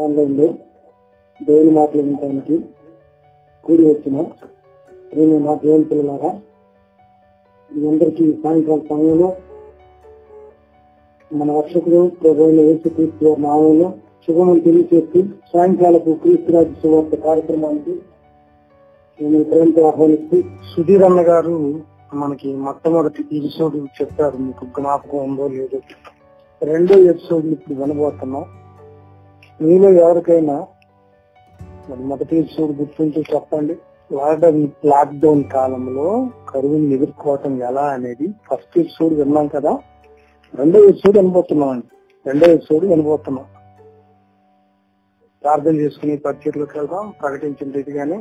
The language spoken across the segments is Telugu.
ఆన్లైన్లో దేవుని మాటలు వినడానికి కూడి వచ్చిన నేను మా దేవుని పిల్లలారా మీ అందరికీ ఈ సాయంకాల సమయంలో మన రక్షకుడు ప్రభుత్వ యేసుక్రీస్తు వారి నామంలో శుభమని తెలియజేస్తూ సాయంకాలపు క్రీస్తు రాజ్య సువార్త కార్యక్రమానికి నేను ప్రేమతో ఆహ్వానిస్తూ సుధీర్ అన్న గారు మనకి మొట్టమొదటి ఎపిసోడ్ చెప్పారు మీకు జ్ఞాపకం ఉందో లేదో రెండో ఎపిసోడ్ ఇప్పుడు వినబోతున్నాం మీలో ఎవరికైనా మరి మొదటి ఎపిసోడ్ గుర్తుంటే చెప్పండి లాక్డౌన్ లాక్డౌన్ కాలంలో కరువుని ఎదుర్కోవటం ఎలా అనేది ఫస్ట్ ఎపిసోడ్ విన్నాం కదా రెండో ఎపిసోడ్ వినబోతున్నాం అండి రెండో ఎపిసోడ్ వినబోతున్నాం ప్రార్థన చేసుకుని పరిచయలోకి వెళ్దాం ప్రకటించిన రీతిగానే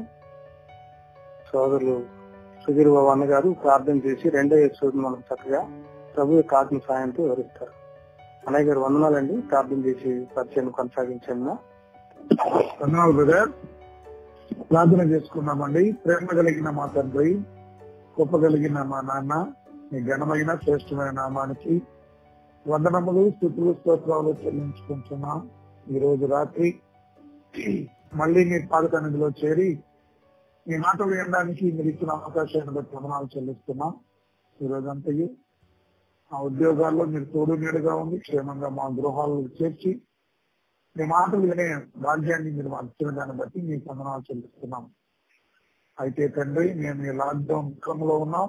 సోదరులు సుధీర్ బాబు అన్న గారు ప్రార్థన చేసి రెండో ఎపిసోడ్ మనం చక్కగా ప్రభు యొక్క ఆత్మ సాయంతో వివరిస్తారు అన్నయ్య గారు వందనాలండి ప్రార్థన చేసి పరిచయం కొనసాగించండి ధన్యవాదాలు బ్రదర్ ప్రార్థన చేసుకున్నామండి ప్రేమ కలిగిన మా తండ్రి గొప్ప కలిగిన మా నాన్న మీ ఘనమైన శ్రేష్టమైన నామానికి వందనములు స్థుతులు స్తోత్రాలు చెల్లించుకుంటున్నాం ఈ రోజు రాత్రి మళ్ళీ మీ పాదకనిధిలో చేరి మీ మాట వినడానికి మీరు ఇచ్చిన అవకాశాన్ని బట్టి వందనాలు చెల్లిస్తున్నాం ఈ రోజంతయు ఆ ఉద్యోగాల్లో మీరు తోడు నీడుగా ఉంది క్షేమంగా మా గృహాల్లో చేర్చి మీ మాటలు వినే భాగ్యాన్ని మీరు మాకు ఇచ్చిన దాన్ని బట్టి మీ వందనాలు చెల్లిస్తున్నాం అయితే తండ్రి మేము ఈ లాక్డౌన్ క్రమంలో ఉన్నాం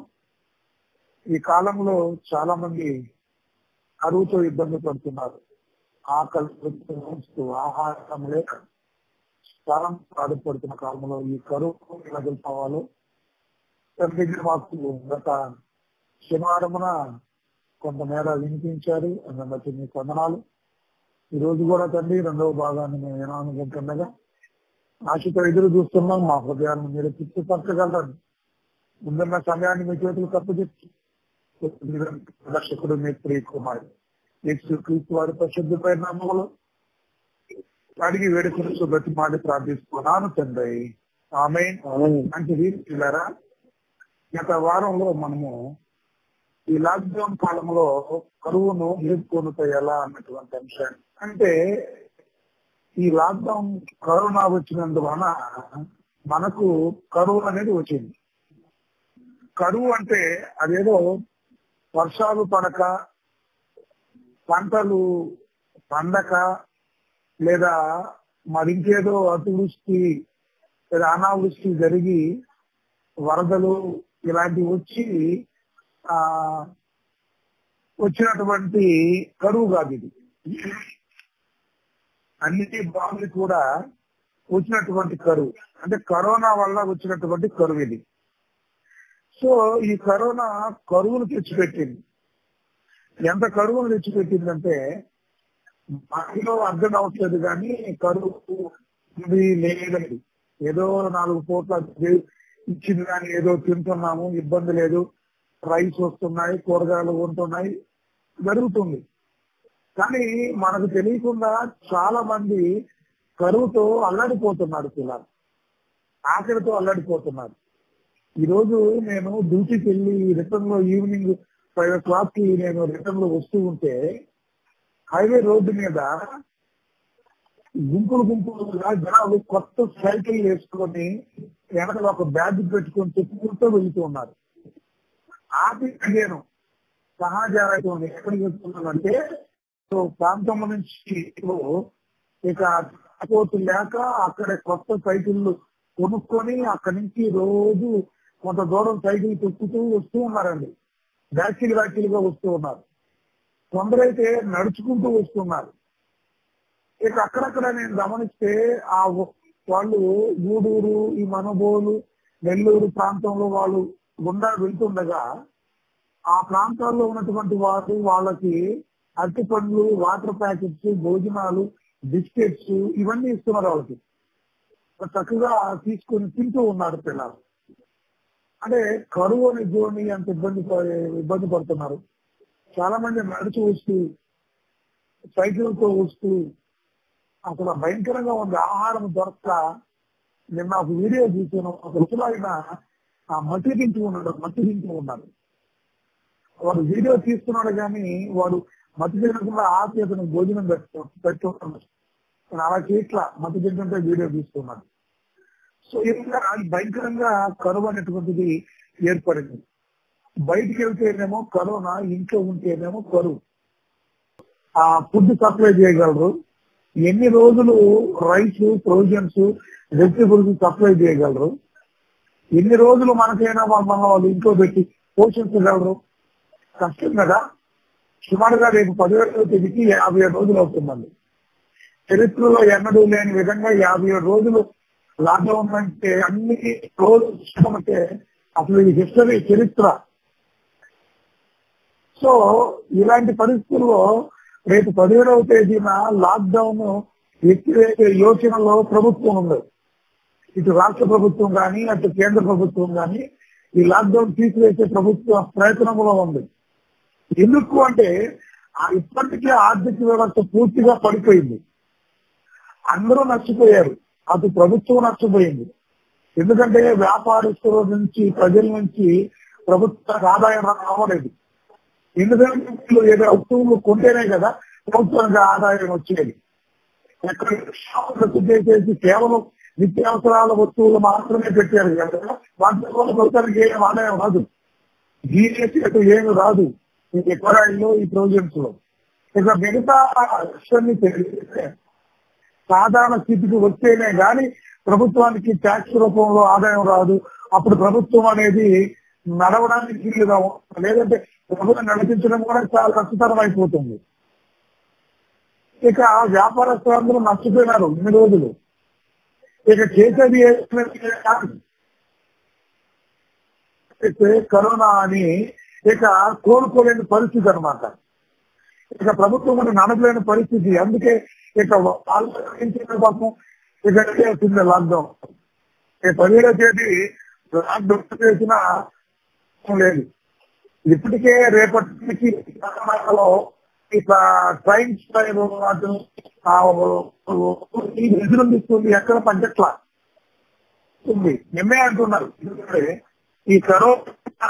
ఈ కాలంలో చాలా మంది కరువుతో ఇబ్బంది పడుతున్నారు ఆకలి ఆహారం లేక చాలా బాధపడుతున్న కాలంలో ఈ కరువు ఎలా గెలుపోవాలో తండ్రి మీరు మాకు గత శనివారమున కొంతమేర వినిపించారు అందుని బట్టి మీకు వందనాలు ఈ రోజు కూడా తండ్రి రెండవ భాగాన్ని మేము వినాలనుకుంటుండగా ఆశతో ఎదురు చూస్తున్నాం మా హృదయాన్ని మీరు తిప్పిపరచగలరని ముందున్న సమయాన్ని మీ చేతులు తప్పచెప్పి రక్షకుడు మీ ప్రియ కుమారుడు యేసు క్రీస్తు వారి పరిశుద్ధ నామములు అడిగి వేడుకలు బట్టి మాట ప్రార్థిస్తున్నాను తండ్రి ఆమె మంచిది పిల్లరా గత వారంలో మనము ఈ లాక్డౌన్ కాలంలో కరువును ఎదుర్కొనుట ఎలా అన్నటువంటి అంశాన్ని అంటే ఈ లాక్డౌన్ కరోనా వచ్చినందువలన మనకు కరువు అనేది వచ్చింది కరువు అంటే అదేదో వర్షాలు పడక పంటలు పండక లేదా మరింకేదో అతివృష్టి లేదా అనావృష్టి జరిగి వరదలు ఇలాంటివి వచ్చి ఆ వచ్చినటువంటి కరువు కాదు ఇది అన్ని బాగులు కూడా వచ్చినటువంటి కరువు అంటే కరోనా వల్ల వచ్చినటువంటి కరువు ఇది సో ఈ కరోనా కరువును తెచ్చిపెట్టింది ఎంత కరువును తెచ్చిపెట్టిందంటే మాలో అర్థం అవట్లేదు కానీ కరువు ఇది లేదండి ఏదో నాలుగు పూట్ల ఇచ్చింది కానీ ఏదో తింటున్నాము ఇబ్బంది లేదు రైస్ వస్తున్నాయి కూరగాయలు ఉంటున్నాయి జరుగుతుంది కానీ మనకు తెలియకుండా చాలా మంది కరువుతో అల్లాడిపోతున్నారు పిల్లలు ఆకలితో అల్లాడిపోతున్నారు ఈ రోజు నేను డ్యూటీకి వెళ్ళి రిటర్న్ లో ఈవినింగ్ ఫైవ్ ఓ క్లాక్ కి నేను రిటర్న్ లో వస్తూ ఉంటే హైవే రోడ్డు మీద గుంపులు గుంపులుగా జనాలు కొత్త సైకిల్ వేసుకొని వెనకల ఒక బ్యాగ్ పెట్టుకొని చెప్పుకుంటూ వెళ్తూ ఉన్నారు ఆపి అడిగాను సహజారం ఎక్కడికి వెళ్తున్నానంటే సో ప్రాంతం నుంచి ఇక పోతు లేక అక్కడ కొత్త సైకిళ్ళు కొనుక్కొని అక్కడి నుంచి రోజు కొంత దూరం సైకిల్ తొక్కుతూ వస్తూ ఉన్నారండి బ్యాకిల్ బ్యాకిల్గా వస్తూ ఉన్నారు కొందరైతే నడుచుకుంటూ వస్తున్నారు ఇక అక్కడక్కడ నేను గమనిస్తే ఆ వాళ్ళు గూడూరు ఈ మనబోలు నెల్లూరు ప్రాంతంలో వాళ్ళు గుండా వెళ్తుండగా ఆ ప్రాంతాల్లో ఉన్నటువంటి వారు వాళ్ళకి అరటి పండ్లు వాటర్ ప్యాకెట్స్ భోజనాలు బిస్కెట్స్ ఇవన్నీ ఇస్తున్నారు వాళ్ళకి చక్కగా తీసుకొని తింటూ ఉన్నారు పిల్లలు అంటే కరువు అని జోని అంత ఇబ్బంది ఇబ్బంది పడుతున్నారు చాలా మంది నడిచి వస్తూ సైకిల్తో వస్తూ అసలు భయంకరంగా ఉంది ఆహారం దొరక్క నిన్న ఒక వీడియో చూసాను ఒక రుచులైన ఆ మట్టి తింటూ ఉన్నాడు మట్టి తింటూ ఉన్నాడు వాడు వీడియో తీస్తున్నాడు కానీ వాడు మట్టి తినకుండా ఆపి అతను భోజనం పెట్టు పెట్టుకున్నాడు నేను అలా చేయట్లా మత తింటుంటే వీడియో తీస్తున్నాను సో ఇలా భయంకరంగా కరువు అనేటువంటిది ఏర్పడింది బయటికి వెళ్తేనేమో కరోనా ఇంట్లో ఉంటేనేమో కరువు ఆ ఫుడ్ సప్లై చేయగలరు ఎన్ని రోజులు రైస్ ప్రొవిజన్స్ వెజిటబుల్స్ సప్లై చేయగలరు ఎన్ని రోజులు మనకైనా మన వాళ్ళు ఇంట్లో పెట్టి పోషించగలరు కష్టం కదా సుమారుగా రేపు పదివేల తేదీకి యాభై ఏడు రోజులు అవుతుందండి చరిత్రలో ఎన్నడూ లేని విధంగా యాభై ఏడు రోజులు లాక్డౌన్ అంటే అన్ని రోజులు పుస్తకం అంటే అసలు ఇది హిస్టరీ చరిత్ర సో ఇలాంటి పరిస్థితుల్లో రేపు పదిహేడవ తేదీన లాక్డౌన్ ఎత్తివేసే యోచనలో ప్రభుత్వం ఉంది ఇటు రాష్ట్ర ప్రభుత్వం కానీ అటు కేంద్ర ప్రభుత్వం కానీ ఈ లాక్డౌన్ తీసివేసే ప్రభుత్వ ప్రయత్నంలో ఉంది ఎందుకు అంటే ఆ ఇప్పటికే ఆర్థిక వ్యవస్థ పూర్తిగా పడిపోయింది అందరూ నష్టపోయారు అటు ప్రభుత్వం నష్టపోయింది ఎందుకంటే వ్యాపారస్తుల నుంచి ప్రజల నుంచి ప్రభుత్వ ఆదాయం రావలేదు ఎందుకంటే వీళ్ళు ఏదో వస్తువులు కొంటేనే కదా ప్రభుత్వానికి ఆదాయం వచ్చేది ఎక్కడ షాపులకు చేసేసి కేవలం నిత్యావసరాల వస్తువులు మాత్రమే పెట్టారు కదా వాటి వల్ల ప్రభుత్వానికి ఏం ఆదాయం రాదు జీఎస్టీ అటు ఏమి రాదు ఈ ఎకరాయిల్లో ఈ ప్రొవిజన్స్ లో ఇక మిగతా విషయాన్ని తెలిస్తే సాధారణ స్థితికి వస్తేనే గాని ప్రభుత్వానికి ట్యాక్స్ రూపంలో ఆదాయం రాదు అప్పుడు ప్రభుత్వం అనేది నడవడానికి వీలుగా ఉంటుంది. లేదంటే ప్రభుత్వం నడిపించడం కూడా చాలా కష్టతరం అయిపోతుంది ఇక వ్యాపారస్తులందరూ నష్టపోయినారు ఇన్ని రోజులు ఇక చేసేది ఏంటంటే అయితే కరోనా అని ఇక కోలుకోలేని పరిస్థితి అన్నమాట ఇక ప్రభుత్వం కూడా నడపలేని పరిస్థితి అందుకే ఇక వాళ్ళు పాపం ఇక వచ్చింది లాక్డౌన్ ఇక పదిహేడో తేదీ లాక్డౌన్ చేసిన లేదు ఇప్పటికే రేపటికి తెలంగాణలో ఇక ట్రైన్స్ వాటిని ఎదురుందిస్తుంది ఎక్కడ పంచట్లా ఉంది నిన్నే అంటున్నారు ఎందుకంటే ఈ కరోనా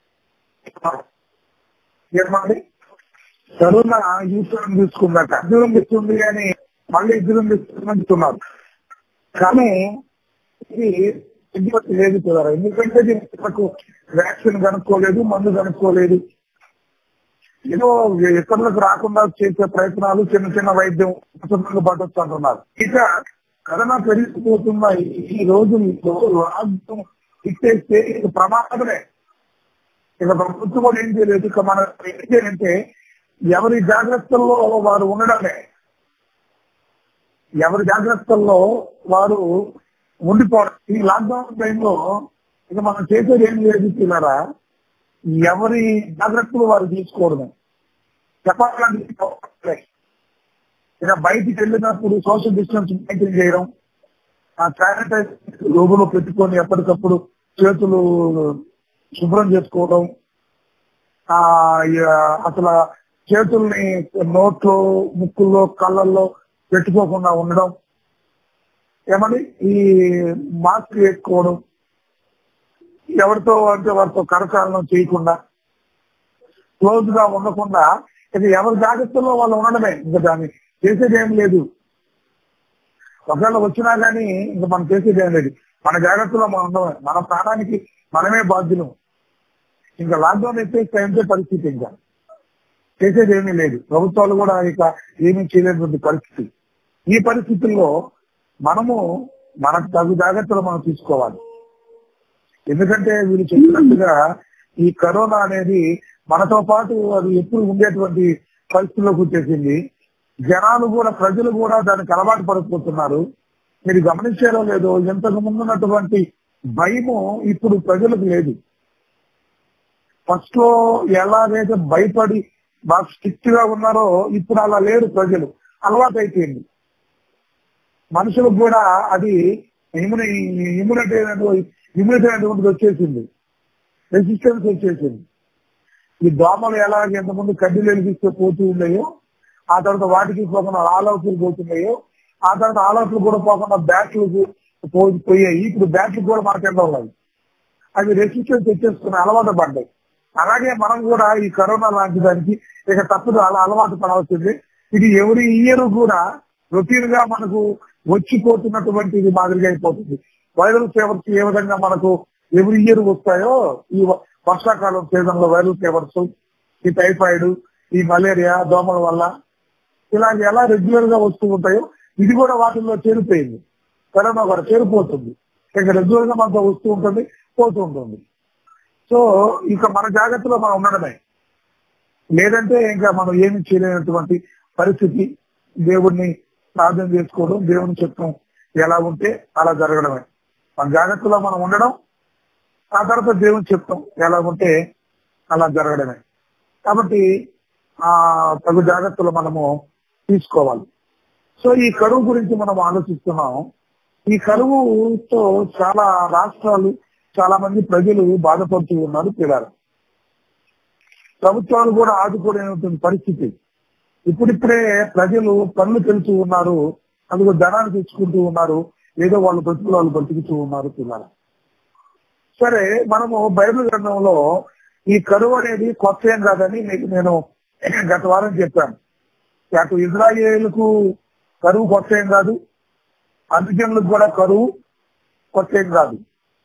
ఏమండి కరోనా యూటర్న్ తీసుకుందట దూరం ఇస్తుంది అని మళ్ళీ దూరం అంటున్నారు కానీ ఇది ఎటువంటి లేదు కదా ఎందుకంటే దీనికి వ్యాక్సిన్ కనుక్కోలేదు మందు కనుక్కోలేదు ఏదో ఇతరులకు రాకుండా చేసే ప్రయత్నాలు చిన్న చిన్న వైద్యం ఉచితంగా పట్టొచ్చు అంటున్నారు ఇక కరోనా పెరిగిపోతున్న ఈ రోజుల్లో లాక్డౌన్ ఇచ్చేస్తే ఇక ప్రమాదమే ఇక ప్రభుత్వం కూడా ఏం చేయలేదు ఇక మన ఏం చేయాలంటే ఎవరి జాగ్రత్తల్లో వారు ఉండడమే ఎవరి జాగ్రత్తల్లో వారు ఉండిపోవడం ఈ లాక్డౌన్ టైంలో ఇక మనం చేసేది ఏం లేదు పిల్లరా ఎవరి జాగ్రత్తలు వారు తీసుకోవడమే చెప్పాలంటే ఇక బయటికి వెళ్ళినప్పుడు సోషల్ డిస్టెన్స్ మెయింటైన్ చేయడం ఆ శానిటైజ్ లోబులో పెట్టుకొని ఎప్పటికప్పుడు చేతులు శుభ్రం చేసుకోవడం ఆ ఇక అసలు చేతుల్ని నోట్లో ముక్కుల్లో కళ్ళల్లో పెట్టుకోకుండా ఉండడం ఏమని ఈ మాస్క్ వేసుకోవడం ఎవరితో అంటే వారితో కరకాలను చేయకుండా క్లోజ్ గా ఉండకుండా ఇక ఎవరి జాగ్రత్తలో వాళ్ళు ఉండడమే ఇంకా దాన్ని చేసేది ఏం లేదు ఒకవేళ వచ్చినా కానీ ఇంకా మనం చేసేది ఏం లేదు మన జాగ్రత్తలో మనం ఉండమే మన ప్రాణానికి మనమే బాధ్యులం ఇంకా లాక్డౌన్ ఎత్తేస్తే అంతే పరిస్థితి ఇంకా చేసేది ఏమీ లేదు ప్రభుత్వాలు కూడా ఇక ఏమీ చేయలేనటువంటి పరిస్థితి ఈ పరిస్థితుల్లో మనము మనకు తగు జాగ్రత్తలు మనం తీసుకోవాలి ఎందుకంటే వీళ్ళు చెప్పినట్టుగా ఈ కరోనా అనేది మనతో పాటు అది ఎప్పుడు ఉండేటువంటి పరిస్థితుల్లోకి వచ్చేసింది జనాలు కూడా ప్రజలు కూడా దానికి అలవాటు పడిపోతున్నారు మీరు గమనించారో లేదో ఇంతకు ముందు ఉన్నటువంటి భయము ఇప్పుడు ప్రజలకు లేదు ఫస్ట్ లో ఎలాగైతే భయపడి బాగా స్ట్రిక్ట్ గా ఉన్నారో ఇప్పుడు అలా లేరు ప్రజలు అలవాటు అయిపోయింది మనుషులకు కూడా అది ఇమ్యూని ఇమ్యూనిటీ ఇమ్యూనిటీ అనేటువంటిది వచ్చేసింది రెసిస్టెన్స్ వచ్చేసింది ఈ దోమలు ఎలాగ ఎంతమంది కడ్డీలు వెలిగిస్తే పోతూ ఉన్నాయో ఆ తర్వాత వాటికి పోకుండా ఆలౌట్లు పోతున్నాయో ఆ తర్వాత ఆలౌట్లు కూడా పోకుండా బ్యాట్లు పోయాయి ఇప్పుడు బ్యాట్లు కూడా మార్కెట్లో ఉన్నాయి అవి రెసిస్టెన్స్ వచ్చేసుకుని అలవాటు పడ్డాయి అలాగే మనం కూడా ఈ కరోనా లాంటి దానికి ఇక తప్పదు అలా అలవాటు పడవలసింది ఇది ఎవరి ఇయర్ కూడా రొటీన్ గా మనకు వచ్చిపోతున్నటువంటి ఇది మాదిరిగా అయిపోతుంది వైరల్ ఫీవర్స్ ఏ విధంగా మనకు ఎవ్రీ ఇయర్ వస్తాయో ఈ వ- వర్షాకాలం సీజన్ లో వైరల్ ఫీవర్స్ ఈ టైఫాయిడ్ ఈ మలేరియా దోమల వల్ల ఇలాంటి ఎలా రెగ్యులర్ గా వస్తూ ఉంటాయో ఇది కూడా వాటిల్లో చేరిపోయింది కరోనా కూడా చేరిపోతుంది ఇక రెగ్యులర్ గా మనతో వస్తూ ఉంటుంది పోతూ ఉంటుంది సో ఇక మన జాగ్రత్తలో మనం ఉండడమే లేదంటే ఇంకా మనం ఏమి చేయలేనటువంటి పరిస్థితి దేవుణ్ణి ప్రార్థన చేసుకోవడం దేవుని చిత్తం ఎలా ఉంటే అలా జరగడమే మన జాగ్రత్తలో మనం ఉండడం ఆ తర్వాత దేవుని చిత్తం ఎలా ఉంటే అలా జరగడమే కాబట్టి ఆ తగు జాగ్రత్తలు మనము తీసుకోవాలి సో ఈ కరువు గురించి మనం ఆలోచిస్తున్నాం ఈ కరువుతో చాలా రాష్ట్రాలు చాలా మంది ప్రజలు బాధపడుతూ ఉన్నారు పిల్లలు ప్రభుత్వాలు కూడా ఆదుకోలేనటువంటి పరిస్థితి ఇప్పుడిప్పుడే ప్రజలు పనులు పెడుతూ ఉన్నారు అందుకు ధనాన్ని తెచ్చుకుంటూ ఉన్నారు ఏదో వాళ్ళు బ్రతుకులు వాళ్ళు బ్రతుకుతూ ఉన్నారు పిల్లల సరే మనము బైబిల్ గ్రంథంలో ఈ కరువు అనేది కొత్త ఏం కాదని మీకు నేను గత వారం చెప్పాను అటు ఇజ్రాయేలుకు కరువు కొత్త ఏం కాదు అందుజనులకు కూడా కరువు కొత్త ఏం కాదు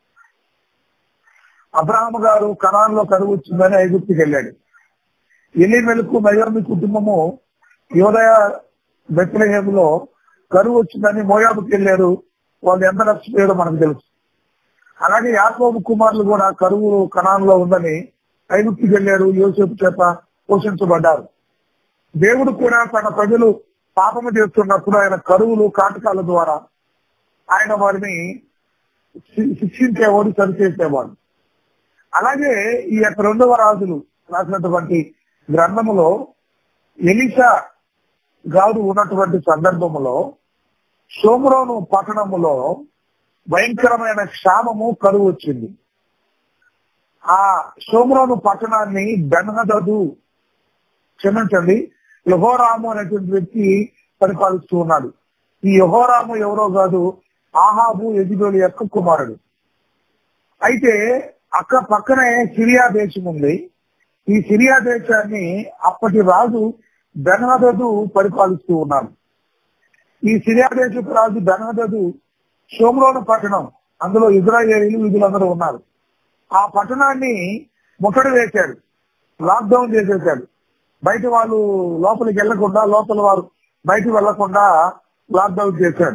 అబ్రహాం గారు కణాల్లో కరువు వచ్చిందని ఐగుప్తికి వెళ్ళాడు ఎలిమెలకు నయోమి కుటుంబము యోదయ బెత్లహేములో కరువు వచ్చిందని మోయాబుకి వెళ్ళారు వాళ్ళు ఎంత నష్టపోయారో మనకు తెలుసు అలాగే యాకోబు కుమారులు కూడా కరువు కణాల్లో ఉందని ఐగుప్తికి వెళ్ళారు యోసేపు చేత పోషించబడ్డారు దేవుడు కూడా తన ప్రజలు పాపము చేస్తున్నప్పుడు ఆయన కరువులు కాటకాల ద్వారా ఆయన వారిని శి- శిక్షించేవాడు సరిచేసేవాడు అలాగే ఈ యొక్క రెండవ రాజులు రాసినటువంటి గ్రంథములో ఎలిషా గారు ఉన్నటువంటి సందర్భములో సోమరోను పట్టణములో భయంకరమైన క్షామము కరువు వచ్చింది ఆ సోమరోను పట్టణాన్ని బెన్హదదు క్షమించండి యహోరాము అనేటువంటి వ్యక్తి పరిపాలిస్తూ ఉన్నాడు ఈ యహోరాము ఎవరో కాదు ఆహాబు ఎదిగోలి యొక్క కుమారుడు అయితే అక్క పక్కనే సిరియా దేశం ఉంది ఈ సిరియా దేశాన్ని అప్పటి రాజు బెనహదదు పరిపాలిస్తూ ఉన్నాడు ఈ సిరియా దేశపు రాజు బెనహదదు షోమ్రోను పట్టణం అందులో ఇజ్రాయేలీలు వీధులందరూ ఉన్నారు ఆ పట్టణాన్ని ముట్టడి వేశాడు లాక్డౌన్ చేసేసాడు బయట వాళ్ళు లోపలికి వెళ్లకుండా లోపల వారు బయట వెళ్లకుండా లాక్డౌన్ చేశాడు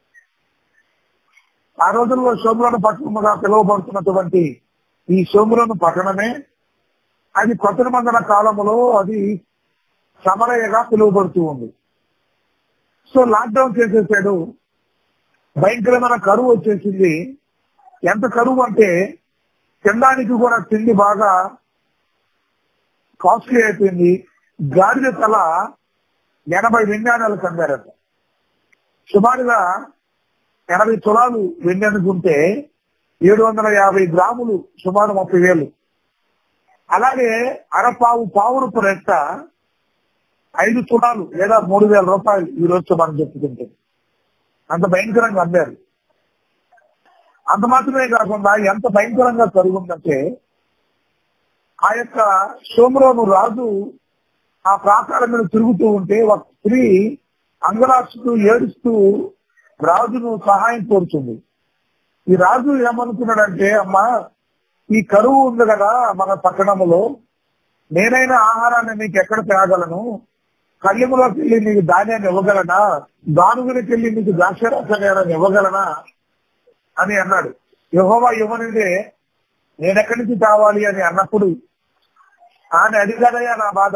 ఆ రోజుల్లో సోమరోను పట్టణముగా పిలువబడుతున్నటువంటి ఈ సోమరోను పట్టణమే అది కొత్త నిబంధన కాలంలో అది సమరయ్యగా పిలువబడుతూ ఉంది సో లాక్డౌన్ చేసేసాడు భయంకరమైన కరువు వచ్చేసింది ఎంత కరువు అంటే తినడానికి కూడా తిండి బాగా కాస్ట్లీ అయిపోయింది గాడిద తల ఎనభై వెండానాలకు అమ్మారట సుమారుగా ఎనభై తులాలు వెండి అనుకుంటే ఏడు వందల యాభై గ్రాములు సుమారు ముప్పై వేలు అలాగే అరపావు పావురపు రెట్ట ఐదు తులాలు లేదా మూడు వేల రూపాయలు ఈ రోజు మనం చెప్పుకుంటే అంత భయంకరంగా అమ్మారు అంత మాత్రమే కాకుండా ఎంత భయంకరంగా కరుగుందంటే ఆ యొక్క సోమరోను రాజు ఆ ప్రాకారం మీద తిరుగుతూ ఉంటే ఒక స్త్రీ అంగరాక్షుతూ ఏడుస్తూ రాజును సహాయం కోరుతుంది ఈ రాజు ఏమనుకున్నాడంటే అమ్మా ఈ కరువు ఉంది కదా మన పట్టణములో నేనైనా ఆహారాన్ని నీకు ఎక్కడ తేగలను కళ్యములోకి వెళ్ళి నీకు ధాన్యాన్ని ఇవ్వగలనా దానుగునికి వెళ్ళి నీకు ద్రాక్షరాసాన్ని ఇవ్వగలనా అని అన్నాడు యహోవా ఇవ్వనిదే నేనెక్కడి నుంచి కావాలి అని అన్నప్పుడు ఆమె అది కదయ్యా నా బాధ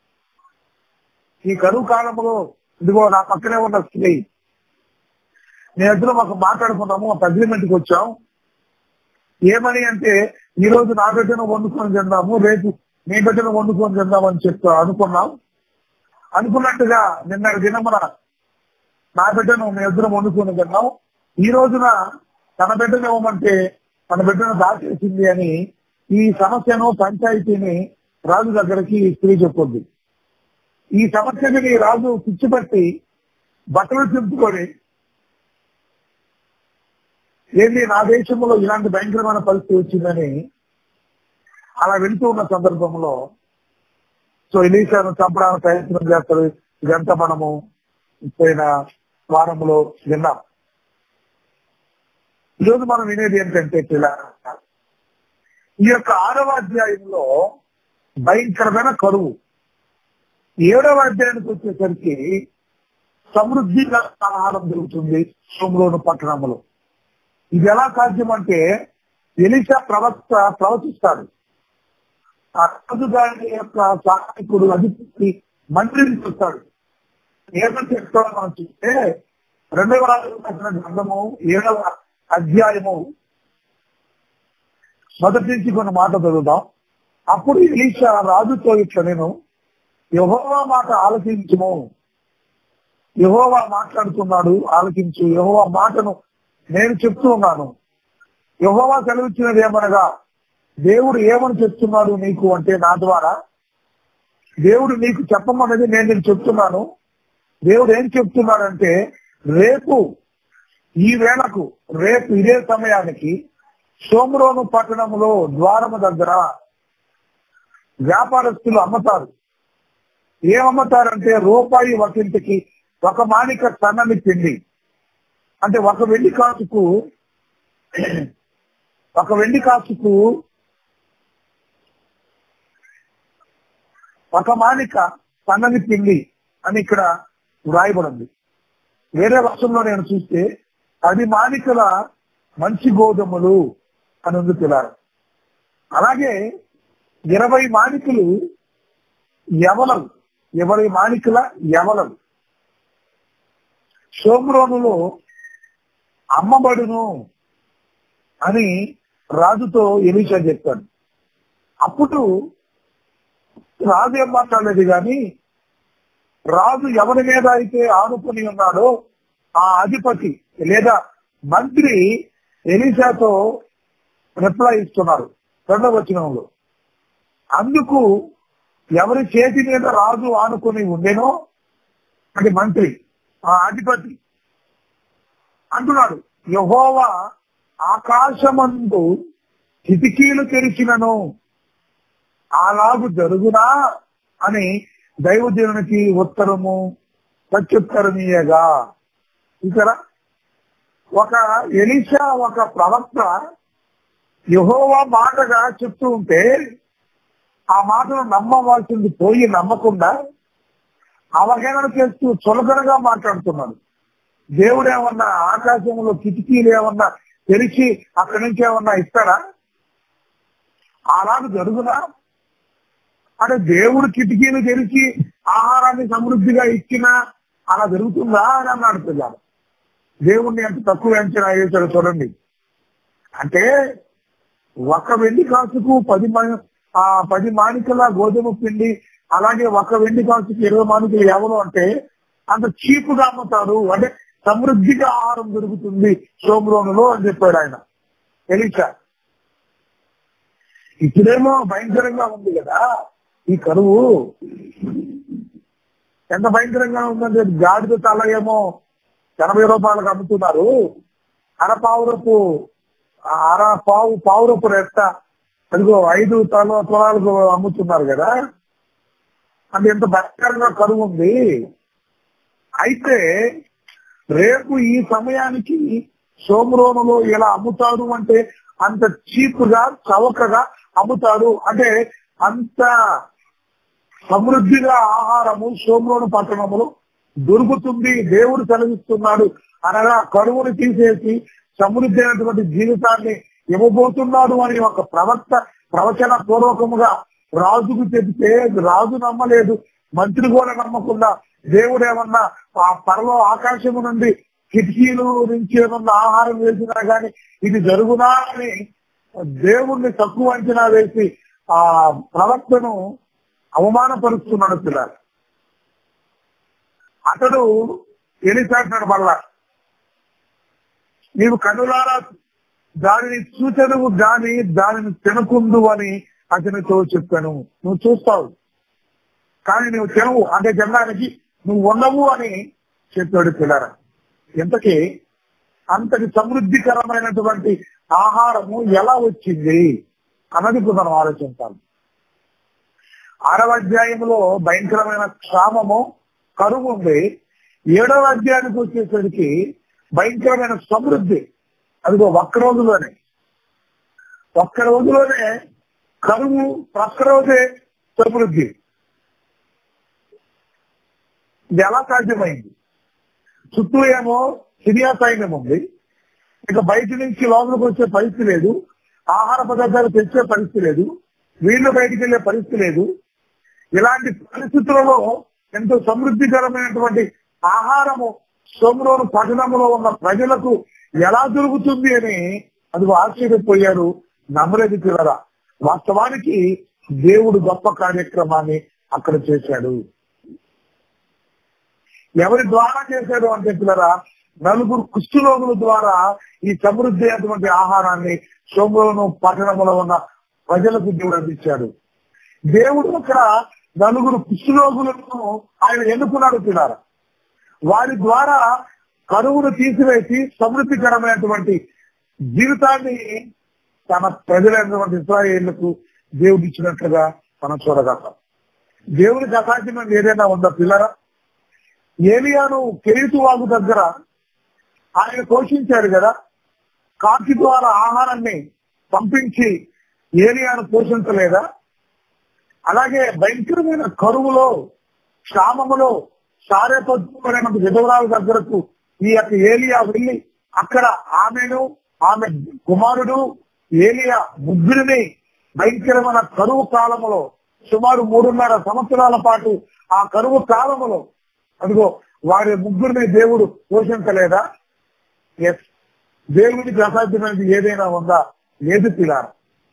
ఈ కరువు కాలంలో ఇదిగో నా పక్కనే ఉన్న స్త్రీ నేను ఇద్దరం ఒక మాట్లాడుకున్నాము ఒక అగ్రిమెంట్ కి వచ్చాం ఏమని అంటే ఈ రోజు నా బిడ్డను వండుకొని తిందాము రేపు నీ బిడ్డను వండుకొని తిందామని చెప్తా అనుకున్నాం అనుకున్నట్టుగా నిన్న దినమున నా బిడ్డను మీ ఇద్దరం వండుకొని తిన్నాం ఈ రోజున తన బిడ్డను ఇవ్వమంటే తన బిడ్డను దాచేసింది అని ఈ సమస్యను పంచాయతీని రాజు దగ్గరికి స్త్రీ చెప్పుద్ది ఈ సమస్యని రాజు పిచ్చిపట్టి బట్టలు చింపుకొని ఏంటి నా దేశంలో ఇలాంటి భయంకరమైన పరిస్థితి వచ్చిందని అలా వెళ్తూ ఉన్న సందర్భంలో సో ఎలీషాను చంపడానికి ప్రయత్నం చేస్తారు ఇదంతా మనము పోయిన వారంలో విన్నాం ఈరోజు మనం వినేది ఏంటంటే ఇలా ఈ యొక్క ఆరవ అధ్యాయంలో భయంకరమైన కరువు ఏడవ అధ్యాయానికి వచ్చేసరికి సమృద్ధిగా ఆహారం దొరుకుతుంది సోమలోను పట్టణంలో ఇది ఎలా సాధ్యం అంటే ఎలిసా ప్రవక్త ప్రవచిస్తాడు ఆ రాజు గారి యొక్క సహాయకుడు అధిపతి మంత్రిని చూస్తాడు ఏమని చెప్తాడో మనం చూస్తే రెండవ రాజున గ్రంథము ఏడవ అధ్యాయము మొదటి నుంచి కొన్ని మాట చదువుదాం అప్పుడు ఎలీషా రాజుతో ఇట్లా నేను యహోవా మాట ఆలకించుము యహోవా మాట్లాడుతున్నాడు ఆలకించు యహోవా మాటను నేను చెప్తూ ఉన్నాను యహోవా సెలవిచ్చినది ఏమనగా దేవుడు ఏమని చెప్తున్నాడు నీకు అంటే నా ద్వారా దేవుడు నీకు చెప్పమన్నది నేను నీకు చెప్తున్నాను దేవుడు ఏం చెప్తున్నాడంటే రేపు ఈ వేళకు రేపు ఇదే సమయానికి సోమరోను పట్టణంలో ద్వారము దగ్గర వ్యాపారస్తులు అమ్ముతారు ఏమమ్ముతారంటే రూపాయి ఒకంటికి ఒక మానిక సన్నని పిండి అంటే ఒక వెండి కాసుకు ఒక వెండి కాసుకు ఒక మానిక సన్నని పిండి అని ఇక్కడ వ్రాయబడింది వేరే వర్షంలో నేను చూస్తే పది మానికల మంచి గోధుమలు అని ఉంది పిల్లలు అలాగే ఇరవై మానికలు యవలలు ఇరవై మానికల యవలలు సోమ్రోనులో అమ్మబడును అని రాజుతో ఎలీషా చెప్పాడు అప్పుడు రాజు ఏం మాట్లాడలేదు కానీ రాజు ఎవరి మీద అయితే ఆనుకుని ఉన్నాడో ఆ అధిపతి లేదా మంత్రి ఎలీషాతో రిప్లై ఇస్తున్నారు రెండవ వచనంలో అందుకు ఎవరి చేతి మీద రాజు ఆనుకుని ఉండేనో అది మంత్రి ఆ అధిపతి అంటున్నాడు యహోవా ఆకాశమందు కిటికీలు తెరిచినను అలాగు జరుగునా అని దైవజనునికి ఉత్తరము ప్రత్యుత్తరమీయగా ఇక్కడ ఒక ఎలిషా ఒక ప్రవక్త యహోవా మాటగా చెప్తూ ఉంటే ఆ మాటను నమ్మవలసింది పోయి నమ్మకుండా అవహేళన చేస్తూ చులకనగా మాట్లాడుతున్నాడు దేవుడు ఏమన్నా ఆకాశంలో కిటికీలు ఏమన్నా తెరిచి అక్కడి నుంచి ఏమన్నా ఇస్తాడా అలాగ జరుగునా అంటే దేవుడు కిటికీలు తెరిచి ఆహారాన్ని సమృద్ధిగా ఇచ్చినా అలా జరుగుతుందా అని అన్నాడు పిల్లలు దేవుణ్ణి ఎంత తక్కువ అంచనా వేశాడు చూడండి అంటే ఒక వెండి కాసుకు పది మా- ఆ పది మానికల గోధుమ పిండి అలాగే ఒక వెండి కాసుకు ఇరవై మానికలు ఎవరు అంటే అంత చీపుగా అమ్ముతారు అంటే సమృద్ధిగా ఆహారం దొరుకుతుంది సోమరోనులో అని చెప్పాడు ఆయన ఎలిచా ఇప్పుడేమో భయంకరంగా ఉంది కదా ఈ కరువు ఎంత భయంకరంగా ఉందంటే గాడిద తల ఏమో ఎనభై రూపాయలకు అమ్ముతున్నారు అర పావురపు అర పావు పావురపు రెట్ట అదిగో ఐదు తల తులాలకు అమ్ముతున్నారు కదా అంటే ఎంత భయంకరంగా కరువు ఉంది అయితే రేపు ఈ సమయానికి సోమరోనులో ఎలా అమ్ముతాడు అంటే అంత చీపుగా చవకగా అమ్ముతాడు అంటే అంత సమృద్ధిగా ఆహారము సోమరోను పట్టణములో దొరుకుతుంది దేవుడు సెలవిస్తున్నాడు అనగా కరువును తీసేసి సమృద్ధి అయినటువంటి జీవితాన్ని ఇవ్వబోతున్నాడు అని ఒక ప్రవక్త ప్రవచన పూర్వకముగా రాజుకు చెబితే రాజు నమ్మలేదు మంత్రి కూడా నమ్మకుండా దేవుడు ఏమన్నా ఆ పరలో ఆకాశము నుండి కిటికీలు నుంచి ఏమన్నా ఆహారం వేసినా గాని ఇది జరుగునా అని దేవుణ్ణి తక్కువ అంచనా వేసి ఆ ప్రవక్తను అవమానపరుస్తున్నాడు పిల్లలు అతడు ఎలిసాడు మళ్ళా నీవు కనులారా దానిని చూచదువు గాని దానిని తినకుందు అని అతనితో చెప్పాను నువ్వు చూస్తావు కానీ నువ్వు తినవు అంటే తినడానికి నువ్వు ఉండవు అని చెప్పాడు పిల్లర ఇంతకీ అంతటి సమృద్ధికరమైనటువంటి ఆహారము ఎలా వచ్చింది అన్నది ఇప్పుడు మనం ఆలోచించాలి ఆరవ అధ్యాయంలో భయంకరమైన క్షామము కరువు ఉంది ఏడవ అధ్యాయానికి వచ్చేసరికి భయంకరమైన సమృద్ధి అదిగో ఒక్క రోజులోనే ఒక్క రోజులోనే కరువు ఒక్క రోజే సమృద్ధి ఇది ఎలా సాధ్యమైంది చుట్టూ ఏమో సిరియా సైన్యం ఉంది ఇక బయట నుంచి లోపలికి వచ్చే పరిస్థితి లేదు ఆహార పదార్థాలు తెచ్చే పరిస్థితి లేదు వీళ్ళు బయటికి వెళ్లే పరిస్థితి లేదు ఇలాంటి పరిస్థితులలో ఎంతో సమృద్ధికరమైనటువంటి ఆహారము సోమరోను పట్టణంలో ఉన్న ప్రజలకు ఎలా దొరుకుతుంది అని అది ఆశ్చర్యపోయారు నమ్మలేదు పిల్లరా వాస్తవానికి దేవుడు గొప్ప కార్యక్రమాన్ని అక్కడ చేశాడు ఎవరి ద్వారా చేశాడు అంటే పిల్లరా నలుగురు కుష్ఠరోగుల ద్వారా ఈ సమృద్ధి అయినటువంటి ఆహారాన్ని సోమరోను పట్టణంలో ఉన్న ప్రజలకు దేవుడు అందించాడు దేవుడు అక్కడ నలుగురు కుష్ఠరోగులను ఆయన ఎన్నుకున్నాడు పిల్లరా వారి ద్వారా కరువును తీసివేసి సమృద్ధికరమైనటువంటి జీవితాన్ని తన ప్రజలైనటువంటి ఇస్రాయేళ్లకు దేవుడు ఇచ్చినట్లుగా మనం చూడగలం దేవునికి అసాధ్యమైన ఏదైనా ఉందా పిల్లరా ఏలియాను కెరీతు వాగు దగ్గర ఆయన పోషించాడు కదా కాకి ద్వారా ఆహారాన్ని పంపించి ఏలియాను పోషించలేదా అలాగే భయంకరమైన కరువులో క్షామములో సారేపడిన విధవరాల దగ్గరకు ఈ యొక్క ఏలియా వెళ్ళి అక్కడ ఆమెను ఆమె కుమారుడు ఏలియా ముగ్గురిని భయంకరమైన కరువు కాలములో సుమారు మూడున్నర సంవత్సరాల పాటు ఆ కరువు కాలములో అదిగో వారి ముగ్గురిని దేవుడు పోషించలేదా ఎస్ దేవుడికి అసాధ్యమైనది ఏదైనా ఉందా లేదు పిల్లార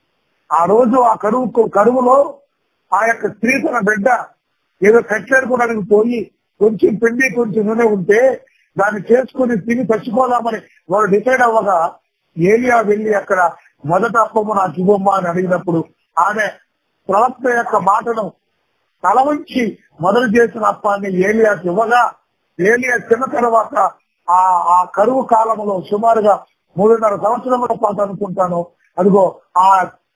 ఆ రోజు ఆ కరువు కరువులో ఆ యొక్క స్త్రీ తన బిడ్డ ఏదో కట్టేరుకోవడానికి పోయి కొంచెం పిండి కొంచెం నూనె ఉంటే దాన్ని చేసుకుని తిని చచ్చిపోదామని వాడు డిసైడ్ అవ్వగా ఏలియా వెళ్ళి అక్కడ మొదట అప్పమ్మ నాకు ఇవ్వమ్మా అని అడిగినప్పుడు ఆమె ప్రవక్త యొక్క మాటను తల వంచి మొదలు చేసిన అప్పాన్ని ఏలియాకి ఇవ్వగా ఏలియా తిన్న తర్వాత ఆ ఆ కరువు కాలంలో సుమారుగా మూడున్నర సంవత్సరముల పాటు అనుకుంటాను అదిగో ఆ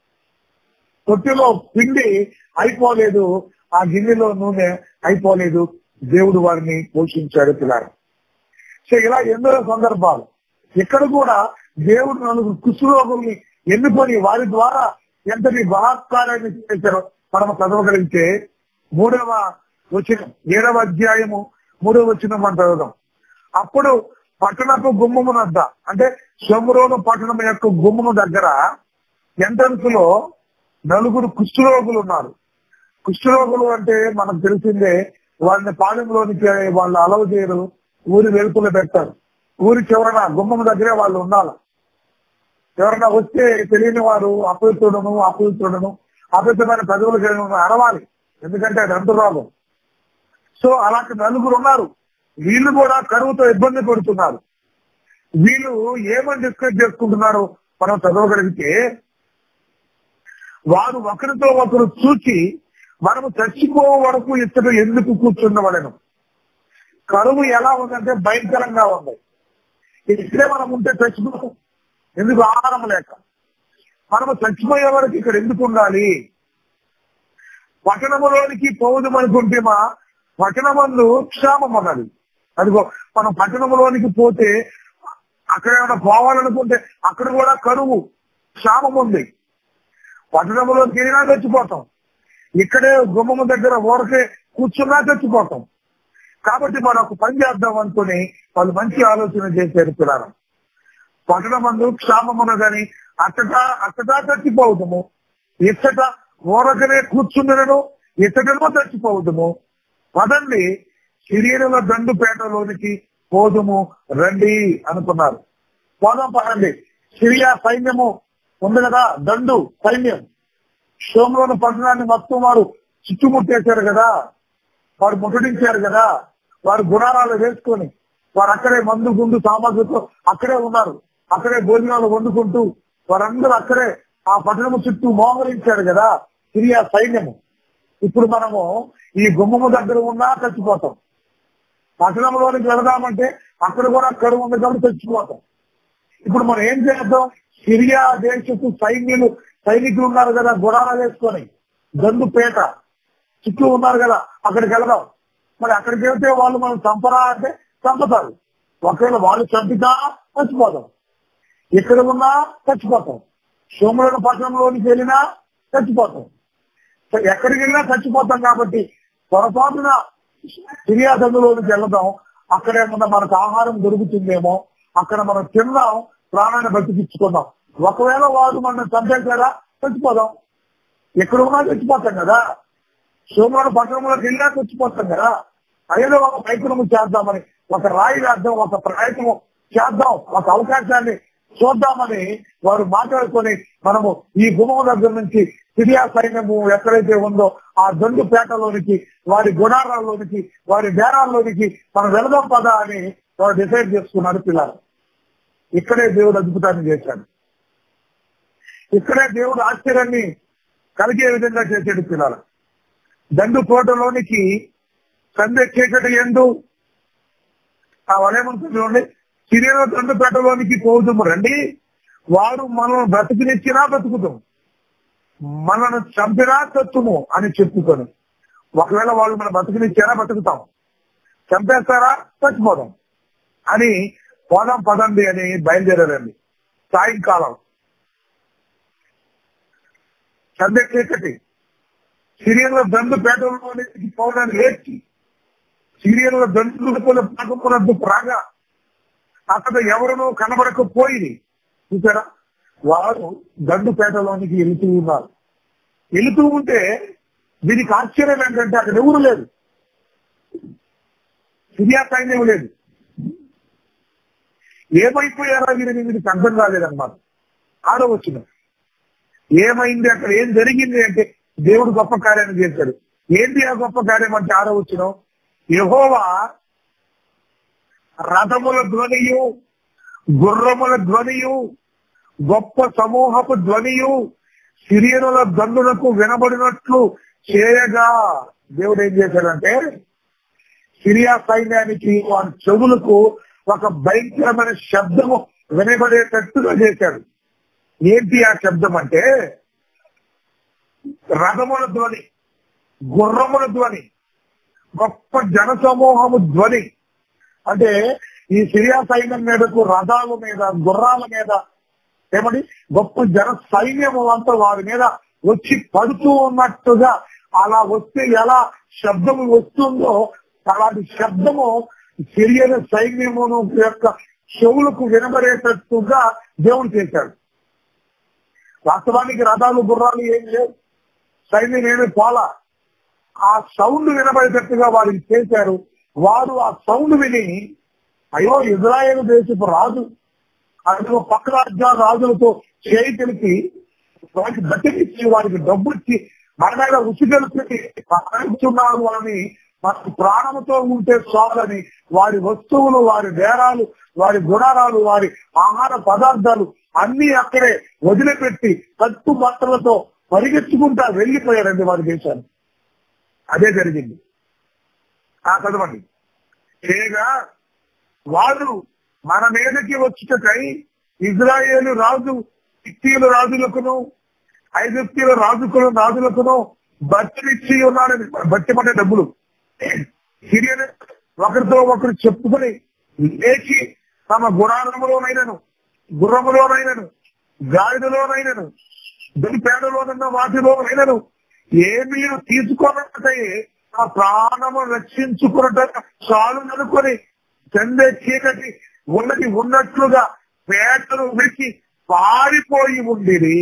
తొట్టిలో పిండి అయిపోలేదు ఆ గిన్నెలో నూనె అయిపోలేదు దేవుడు వారిని పోషించాడు పిల్లలు సో ఇలా ఎన్నో సందర్భాలు ఇక్కడ కూడా దేవుడు నలుగురు కుష్ఠరోగుల్ని ఎన్నుకొని వారి ద్వారా ఎంతటి బలాత్కారాన్ని చేశారో మనం చదవగలిగితే మూడవ వచ్చిన ఏడవ అధ్యాయము మూడవ వచ్చిన మనం చదువుదాం అప్పుడు పట్టణపు గుమ్మము వద్ద అంటే సోమరోను పట్టణం యొక్క గుమ్మము దగ్గర ఎంట్రన్స్ లో నలుగురు కుష్ఠరోగులు ఉన్నారు కుష్ఠరోగులు అంటే మనకు తెలిసిందే వాళ్ళని పాలెంలోనికి వాళ్ళు అలవ చేయరు ఊరి వెలుపులో పెడతారు ఊరి చివరన గుమ్మం దగ్గరే వాళ్ళు ఉండాలి ఎవరైనా వస్తే తెలియని వారు అపవిత్రుడను అపవిత్రుడను అపవిత్రమైన ప్రజలకు అరవాలి ఎందుకంటే అది అంటురోగం సో అలాంటి నలుగురు ఉన్నారు వీళ్ళు కూడా కరువుతో ఇబ్బంది పడుతున్నారు వీళ్ళు ఏమని డిస్కస్ చేసుకుంటున్నారు మనం చదవగలిగితే వారు ఒకరితో ఒకరు చూచి మనము చచ్చిపో వరకు ఇతడు ఎందుకు కూర్చున్నవలను కరువు ఎలా ఉందంటే భయంకరంగా ఉంది ఇక్కడే మనం ఉంటే చచ్చిపోతాం ఎందుకు ఆహారం లేక మనము చచ్చిపోయే వరకు ఇక్కడ ఎందుకు ఉండాలి పట్టణములోనికి పోవడం అనుకుంటే మా పట్టణమందు క్షామం అన్నది అదిగో మనం పట్టణంలోనికి పోతే అక్కడ ఏమైనా పోవాలనుకుంటే అక్కడ కూడా కరువు క్షామం ఉంది పట్టణంలోకి వెళ్ళినా చచ్చిపోతాం ఇక్కడే గుమ్మము దగ్గర ఊరకే కూర్చున్నా చచ్చిపోతాం కాబట్టి మనం ఒక పని చేద్దాం అనుకుని వాళ్ళు మంచి ఆలోచన చేశారు పిల్లలు పట్టణమందు క్షామం ఉన్నదని అచ్చట అచ్చటా చచ్చిపోవటము ఇచ్చట ఊరకనే కూర్చుండను ఇచ్చటనో చచ్చిపోవటము పదండి శరీరుల దండుపేటలోనికి పోదుము రండి అనుకున్నారు పోదాం పదండి సిరియా సైన్యము ఉంది కదా దండు సైన్యం సోమలోని పట్టణాన్ని మొత్తం వారు చుట్టుముట్టేశారు కదా వారు ముట్టడించారు కదా వారు గుణారాలు వేసుకొని వారు అక్కడే మందు గుండు సామాగ్రితో అక్కడే ఉన్నారు అక్కడే భోజనాలు వండుకుంటూ వారందరూ అక్కడే ఆ పట్టణము చుట్టూ మోహరించారు కదా సిరియా సైన్యము ఇప్పుడు మనము ఈ గుమ్మము దగ్గర ఉన్నా చచ్చిపోతాం పట్టణంలోనికి వెళదామంటే అక్కడ కూడా కరువు ఉంది కాబట్టి చచ్చిపోతాం ఇప్పుడు మనం ఏం చేద్దాం సిరియా దేశపు సైన్యులు సైనికులు ఉన్నారు కదా గుడారా వేసుకొని గండు పేట చుట్టూ ఉన్నారు కదా అక్కడికి వెళదాం మరి అక్కడికి వెళ్తే వాళ్ళు మనం చంపరా అంటే చంపుతారు ఒకవేళ వాళ్ళు చంపినా చచ్చిపోతాం ఎక్కడ ఉన్నా చచ్చిపోతాం సోమరుల పట్టణంలోనికి వెళ్ళినా చచ్చిపోతాం సో ఎక్కడికి వెళ్ళినా చచ్చిపోతాం కాబట్టి పొరపాటున ఫిర్యాదులోనికి వెళ్దాం అక్కడ ఏమన్నా మనకు ఆహారం దొరుకుతుందేమో అక్కడ మనం తిందాం ప్రాణాన్ని బతికించుకుందాం ఒకవేళ వాడు మనం చంపేశారా చచ్చిపోదాం ఎక్కడ ఉన్నా చచ్చిపోతాం కదా సోమవారం పట్టణంలోకి వెళ్ళినా చచ్చిపోతాం కదా అదేదో ఒక ప్రయత్నం చేద్దామని ఒక రాయి వేద్దాం ఒక ప్రయత్నం చేద్దాం ఒక అవకాశాన్ని చూద్దామని వారు మాట్లాడుకొని మనము ఈ గుమ్మం దగ్గర నుంచి సిరియా సైన్యము ఎక్కడైతే ఉందో ఆ దొండు పేటలోనికి వారి గుడారాల్లోనికి వారి బేరాల్లోనికి మనం వెళదాం పదా అని వారు డిసైడ్ చేసుకున్నారు పిల్లలు ఇక్కడే దేవుడు అద్భుతాన్ని చేశాడు ఇక్కడే దేవుడు ఆశ్చర్యాన్ని కలిగే విధంగా చేసాడు పిల్లలు దండు కోటలోనికి సందే చీకటి ఎందు ఆ వరేమంటుంది చూడండి సిరియలో దండు పేటలోనికి పోదుము రండి వారు మనల్ని బ్రతికినిచ్చినా బ్రతుకుతాం మనను చంపినా చచ్చుము అని చెప్పుకొని ఒకవేళ వాళ్ళు మన బ్రతికినిచ్చారా బ్రతుకుతాం చంపేస్తారా చచ్చిపోదాం అని పోదాం పదండి అని బయలుదేరారండి సాయంకాలం సందే చీకటి సిరియన్ల దండు పేటలోనికి పోవడానికి లేచి సిరియన్ల దండు పాకున్నట్టు రాగా అక్కడ ఎవరినో కనబడకపోయింది చూసారా వారు దండు పేటలోనికి వెళుతూ ఉన్నారు వెళుతూ ఉంటే దీనికి ఆశ్చర్యం ఏంటంటే అక్కడ ఎవరు లేదు సిరియా సైన్యం లేదు ఏమైపోయారో వీరి వీరికి అర్థం కాలేదన్నమాట ఆరో వచ్చిన ఏమైంది అక్కడ ఏం జరిగింది అంటే దేవుడు గొప్ప కార్యాన్ని చేశాడు ఏంటి ఆ గొప్ప కార్యం అంటే ఆరో వచ్చిన యహోవా రథముల ధ్వనియు గుర్రముల ధ్వనియు గొప్ప సమూహపు ధ్వనియు సిరియనుల దండులకు వినబడినట్లు చేయగా దేవుడు ఏం చేశాడంటే సిరియా సైన్యానికి వారి చెవులకు ఒక భయంకరమైన శబ్దము వినబడేటట్టుగా చేశాడు ఏంటి ఆ శబ్దం అంటే రథముల ధ్వని గుర్రముల ధ్వని గొప్ప జన సమూహము ధ్వని అంటే ఈ సిరియా సైన్యం మీదకు రథాల మీద గుర్రాల మీద ఏమని గొప్ప జన సైన్యము అంతా వారి మీద వచ్చి పడుతూ ఉన్నట్టుగా అలా వస్తే ఎలా శబ్దము వస్తుందో అలాంటి శబ్దము సిరియన సైన్యమును యొక్క చెవులకు వినబడేటట్టుగా దేవుడు చేశాడు వాస్తవానికి రథాలు గుర్రాలు ఏం లేవు సైన్యం ఏమి పోలా ఆ సౌండ్ వినబడేటట్టుగా వారికి చేశారు వారు ఆ సౌండ్ విని అయ్యో ఇజ్రాయేల్ దేశపు రాజు అదిగో పక్క రాజ్యాల రాజులతో చేయి తెలిపి వారికి బట్టిచ్చి వారికి డబ్బు ఇచ్చి మన మీద రుచి తెలుపుని మరణిస్తున్నారు అని మనకు ప్రాణంతో ఉంటే చాలని వారి వస్తువులు వారి బేరాలు వారి గుణారాలు వారి ఆహార పదార్థాలు అన్ని అక్కడే వదిలిపెట్టి కట్టు బట్టలతో పరిగెత్తుకుంటా వెళ్ళిపోయారండి వారి దేశాన్ని అదే జరిగింది ఆ చదవండి చేయగా వారు మన మీదకి వచ్చుటకై ఇజ్రాయేలు రాజు ఇత్తీయుల రాజులకును ఐగుప్తీయుల రాజుకులు రాజులకును బట్టినిచ్చి ఉన్నాడని బట్టి పడ్డ డబ్బులు సిరియన్ ఒకరితో ఒకరు చెప్పుకొని లేచి తమ గుణాలములోనైనను గుర్రములోనైనను గాడిదలోనైనను దొరిపేడలోనున్న వాటిలోనైనను ఏమీ తీసుకోనట్టే ఆ ప్రాణము రక్షించుకున్నట చాలు అనుకొని చందే చీకటి ఉన్నది ఉన్నట్లుగా పేటను విడిచి పారిపోయి ఉండిరి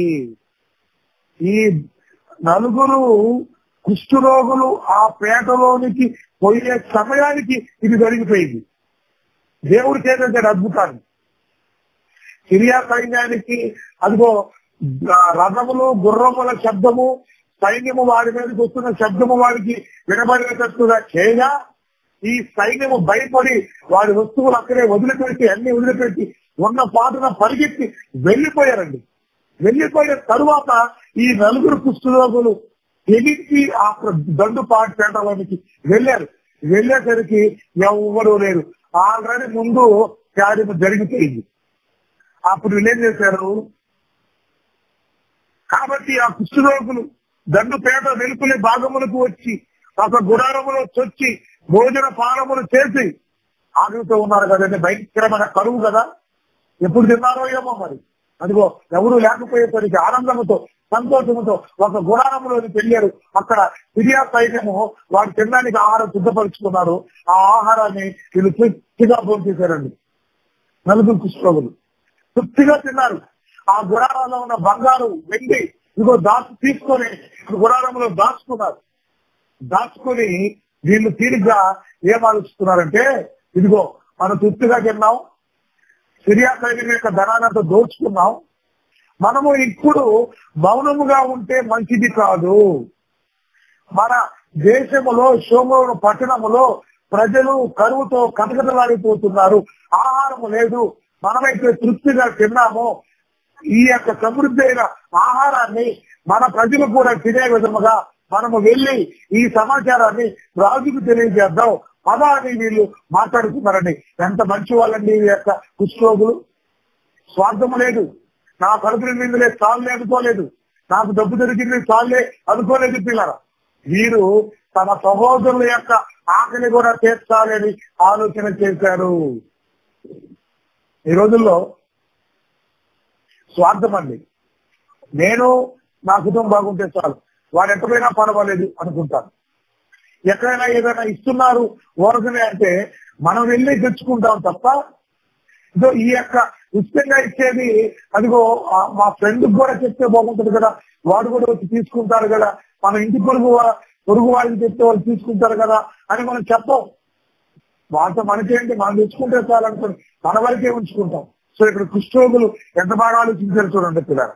ఈ నలుగురు కుష్ఠరోగులు ఆ పేటలోనికి పోయే సమయానికి ఇది జరిగిపోయింది దేవుడు చేసేసాడు అద్భుతాన్ని సిరియా సైన్యానికి అదిగో ఆ రథములు గుర్రముల శబ్దము సైన్యము వారి మీదకి వస్తున్న శబ్దము వారికి వినబడేటట్టుగా చేయగా ఈ సైన్యము భయపడి వారి వస్తువులు అక్కడే వదిలిపెట్టి అన్ని వదిలిపెట్టి ఉన్న పాటన పరిగెత్తి వెళ్లిపోయారండి వెళ్లిపోయిన తరువాత ఈ నలుగురు కుష్ఠరోగులు ఎగిసి ఆ దండు పాట పేటలోనికి వెళ్ళారు వెళ్ళేసరికి ఎవరు లేరు ఆల్రెడీ ముందు కార్యము జరిగిపోయింది అప్పుడు వీళ్ళేం చేశారు కాబట్టి ఆ కుష్ఠరోగులు దండుపేట వెలుపుని భాగములకు వచ్చి ఒక గుడారములో చొచ్చి భోజన పానములు చేసి ఆకలితో ఉన్నారు కదండి భయంకరమైన కరువు కదా ఎప్పుడు తిన్నారో ఏమో మరి అదిగో ఎవరు లేకపోయేసరికి ఆనందంతో సంతోషంతో ఒక గుడారంలోకి వెళ్ళారు అక్కడ సిరియా సైన్యము వారు తినడానికి ఆహారం సిద్ధపరుచుకున్నారు ఆ ఆహారాన్ని వీళ్ళు తృప్తిగా భోంచేశారండి నలుగురు కుష్ఠరోగులు తృప్తిగా తిన్నారు ఆ గుడారాల్లో ఉన్న బంగారు వెండి ఇదిగో దాచు తీసుకొని గుడారంలో దాచుకున్నారు దాచుకొని వీళ్ళు తీరిగ్గా ఏం ఆలోచిస్తున్నారంటే ఇదిగో మనం తృప్తిగా తిన్నాం సిరియా సైన్యం యొక్క ధనానంతా దోచుకున్నాం మనము ఇప్పుడు మౌనముగా ఉంటే మంచిది కాదు మన దేశములో సోమవరం పట్టణములో ప్రజలు కరువుతో కటకటలాడిపోతున్నారు ఆహారం లేదు మనమైతే తృప్తిగా తిన్నాము ఈ యొక్క సమృద్ధి అయిన ఆహారాన్ని మన ప్రజలు కూడా తినే విధముగా మనము వెళ్ళి ఈ సమాచారాన్ని రాజుకు తెలియజేద్దాం పదా అని వీళ్ళు మాట్లాడుతున్నారండి ఎంత మంచి వాళ్ళండి ఈ యొక్క కుష్ఠరోగులు స్వార్థము లేదు నా కడుపుని నిందులే చాలే అనుకోలేదు నాకు డబ్బు దొరికింది చాలే అనుకోలేదు పిల్లల వీరు తమ సహోదరుల యొక్క ఆకలి కూడా తీర్చాలని ఆలోచన చేశారు ఈ రోజుల్లో స్వార్థం అండి నేను నా కుటుంబం బాగుంటే చాలు వాడు ఎక్కడైనా పర్వాలేదు అనుకుంటాను ఎక్కడైనా ఏదైనా ఇస్తున్నారు ఓరకనే అంటే మనం వెళ్ళి తెచ్చుకుంటాం తప్ప ఇదో ఈ యొక్క ఉచితంగా ఇచ్చేది అదిగో ఆ మా ఫ్రెండ్ కూడా చెప్తే బాగుంటుంది కదా వాడు కూడా వచ్చి తీసుకుంటారు కదా మన ఇంటి పొరుగు వా- పొరుగు వాడికి చెప్తే వాళ్ళు తీసుకుంటారు కదా అని మనం చెప్పం వాళ్ళతో మనకేంటి మనం తెచ్చుకుంటే చాలనుకుని మన వరకే ఉంచుకుంటాం సో ఇక్కడ కుష్ఠరోగులు ఎంత బాగా ఆలోచించారు చూడండి పిల్లలు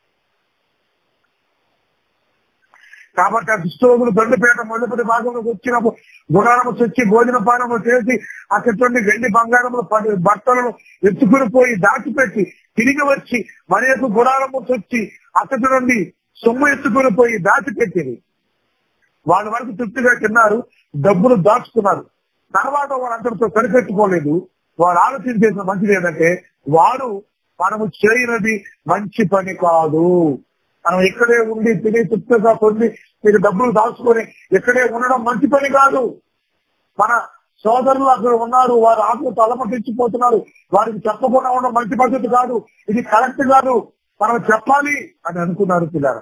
కాబట్టి ఆ కుష్ఠరోగులు దండపేట మొదటి భాగంలోకి వచ్చినప్పుడు గుడారము తెచ్చి భోజన పానము చేసి అక్కడి వెండి బంగారములు పడి బట్టలను ఎత్తుకుని పోయి దాచిపెట్టి తిరిగి వచ్చి మన యొక్క గుడారము తెచ్చి అక్కడి నుండి సొమ్ము ఎత్తుకుని పోయి దాచిపెట్టింది వాళ్ళ వరకు తృప్తిగా తిన్నారు డబ్బులు దాచుకున్నారు తర్వాత వాడు అంతటితో సరిపెట్టుకోలేదు వాడు ఆలోచించేసిన మంచిది ఏంటంటే వాడు మనము చేయనది మంచి పని కాదు మనం ఇక్కడే ఉండి తిని తృప్తిగా పొంది మీకు డబ్బులు దాచుకొని ఇక్కడే ఉండడం మంచి పని కాదు మన సోదరులు అక్కడ ఉన్నారు వారు ఆత్మ తలపట్టించిపోతున్నారు వారికి చెప్పకుండా ఉండడం మంచి పద్ధతి కాదు ఇది కరెక్ట్ కాదు మనం చెప్పాలి అని అనుకున్నారు పిల్లలు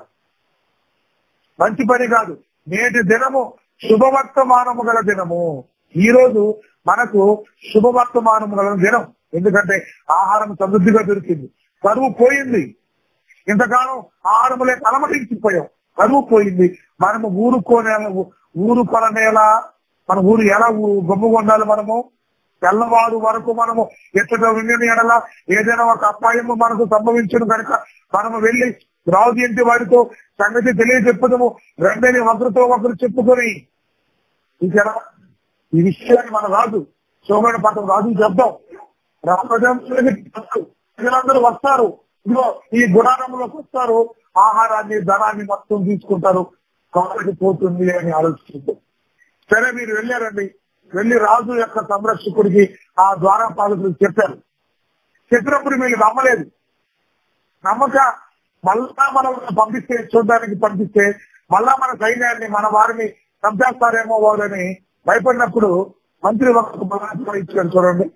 మంచి పని కాదు నేటి దినము శుభవర్తమానము గల దినము ఈ రోజు మనకు శుభవర్తమానము గల దినం ఎందుకంటే ఆహారం సమృద్ధిగా దొరికింది కరువు పోయింది ఇంతకాలం ఆహారం లేక అలమటించిపోయాం కరువు పోయింది మనము ఊరుకోనే ఊరు కొననేలా మన ఊరు ఎలా గొప్పగా ఉండాలి మనము తెల్లవారు వరకు మనము ఎచ్చట విండిన ఎడల ఏదైనా ఒక అపాయము మనకు సంభవించను కనుక మనము వెళ్ళి రాజు ఇంటి వారితో సంగతి తెలియజెప్పదము రెండని ఒకరితో ఒకరు చెప్పుకొని ఇంకెలా ఈ విషయాన్ని మన రాజు సోమేణ పట్టం రాజు చెప్దాం రామజంతులకి ప్రజలందరూ వస్తారు ఇదిగో ఈ గుడారంలోకి వస్తారు ఆహారాన్ని ధనాన్ని మొత్తం తీసుకుంటారు కాబట్టి పోతుంది అని ఆలోచిస్తుంది సరే మీరు వెళ్ళారండి వెళ్ళి రాజు యొక్క సంరక్షకుడికి ఆ ద్వారపాలకులు చెప్పారు చెప్పినప్పుడు వీళ్ళు నమ్మలేదు నమ్మక మళ్ళా మనం పంపిస్తే చూడడానికి పంపిస్తే మళ్ళా మన సైన్యాన్ని మన వారిని చంపేస్తారేమో వాళ్ళని భయపడినప్పుడు మంత్రి ఒక బలాత్సరం ఇచ్చాడు చూడండి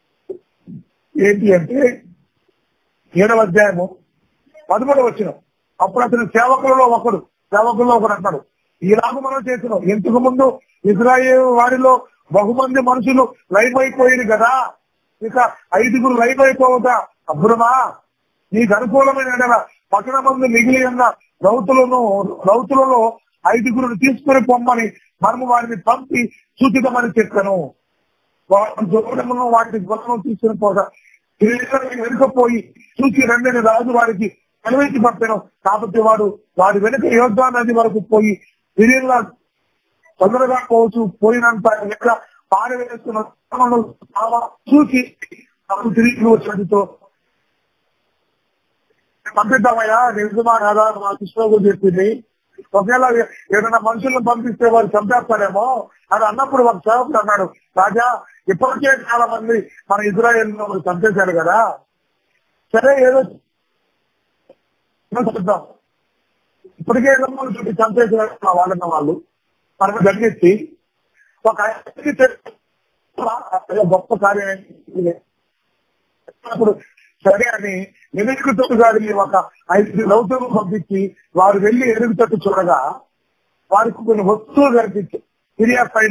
ఏంటి అంటే ఏడవ అధ్యాయము పదమూడవ వచ్చిన అప్పుడు అతను సేవకులలో ఒకడు సేవకుల్లో ఒకడు అంటాడు ఈలాగు మనం చేసినాం ఇంతకు ముందు ఇజ్రాయేల్ వారిలో బహుమంది మనుషులు లైవ్ అయిపోయింది కదా ఇక ఐదుగురు లైవ్ అయిపోవట అబ్బురమా నీకు అనుకూలమైన ఎడల పట్టణ మంది మిగిలి ఉన్న రౌతులను రౌతులలో ఐదుగురును తీసుకుని పొమ్మని మనము వారిని పంపి సూచితమని చెప్పాను వాటి దూరమును వాటి గుణము తీసుకుని పోగా వెనుకపోయి చూసి రెండని రాజు వారికి కనిపించి పంపాను కాబట్టి వాడు వారి వెనుక యోధా నది వరకు పోయి తిరిగిలా తొందరగా పోవచ్చు పోయినంత ఎక్కడ పారవేస్తున్న స్థానంలో చాలా చూసి అప్పుడు తిరిగి వచ్చినట్టుతో పంపిద్దామయ్యా నిజమా కదా మా కృష్ణ చెప్పింది ఒకవేళ ఏదైనా మనుషులను పంపిస్తే వారు చంపేస్తారేమో అని అన్నప్పుడు ఒక సేవకుడు అన్నాడు రాజా ఇప్పటికే చాలా మంది మన ఇజ్రాయెల్ చంపేశారు కదా సరే ఏదో చూద్దాం ఇప్పటికే ఏదో చుట్టూ చంపేశారు మా వాళ్ళన్న వాళ్ళు మనకు దగ్గెత్తి ఒక ఐదు చెట్లు అదే గొప్ప కార్యం ఏంటి? అప్పుడు సరే అని ఎనుగు తట్టు గారిని ఒక ఐదు రౌతులు పంపించి వారు వెళ్లి ఎనుగు తట్టు చూడగా వారికి కొన్ని వస్తువులు కనిపించి సిరియా పైన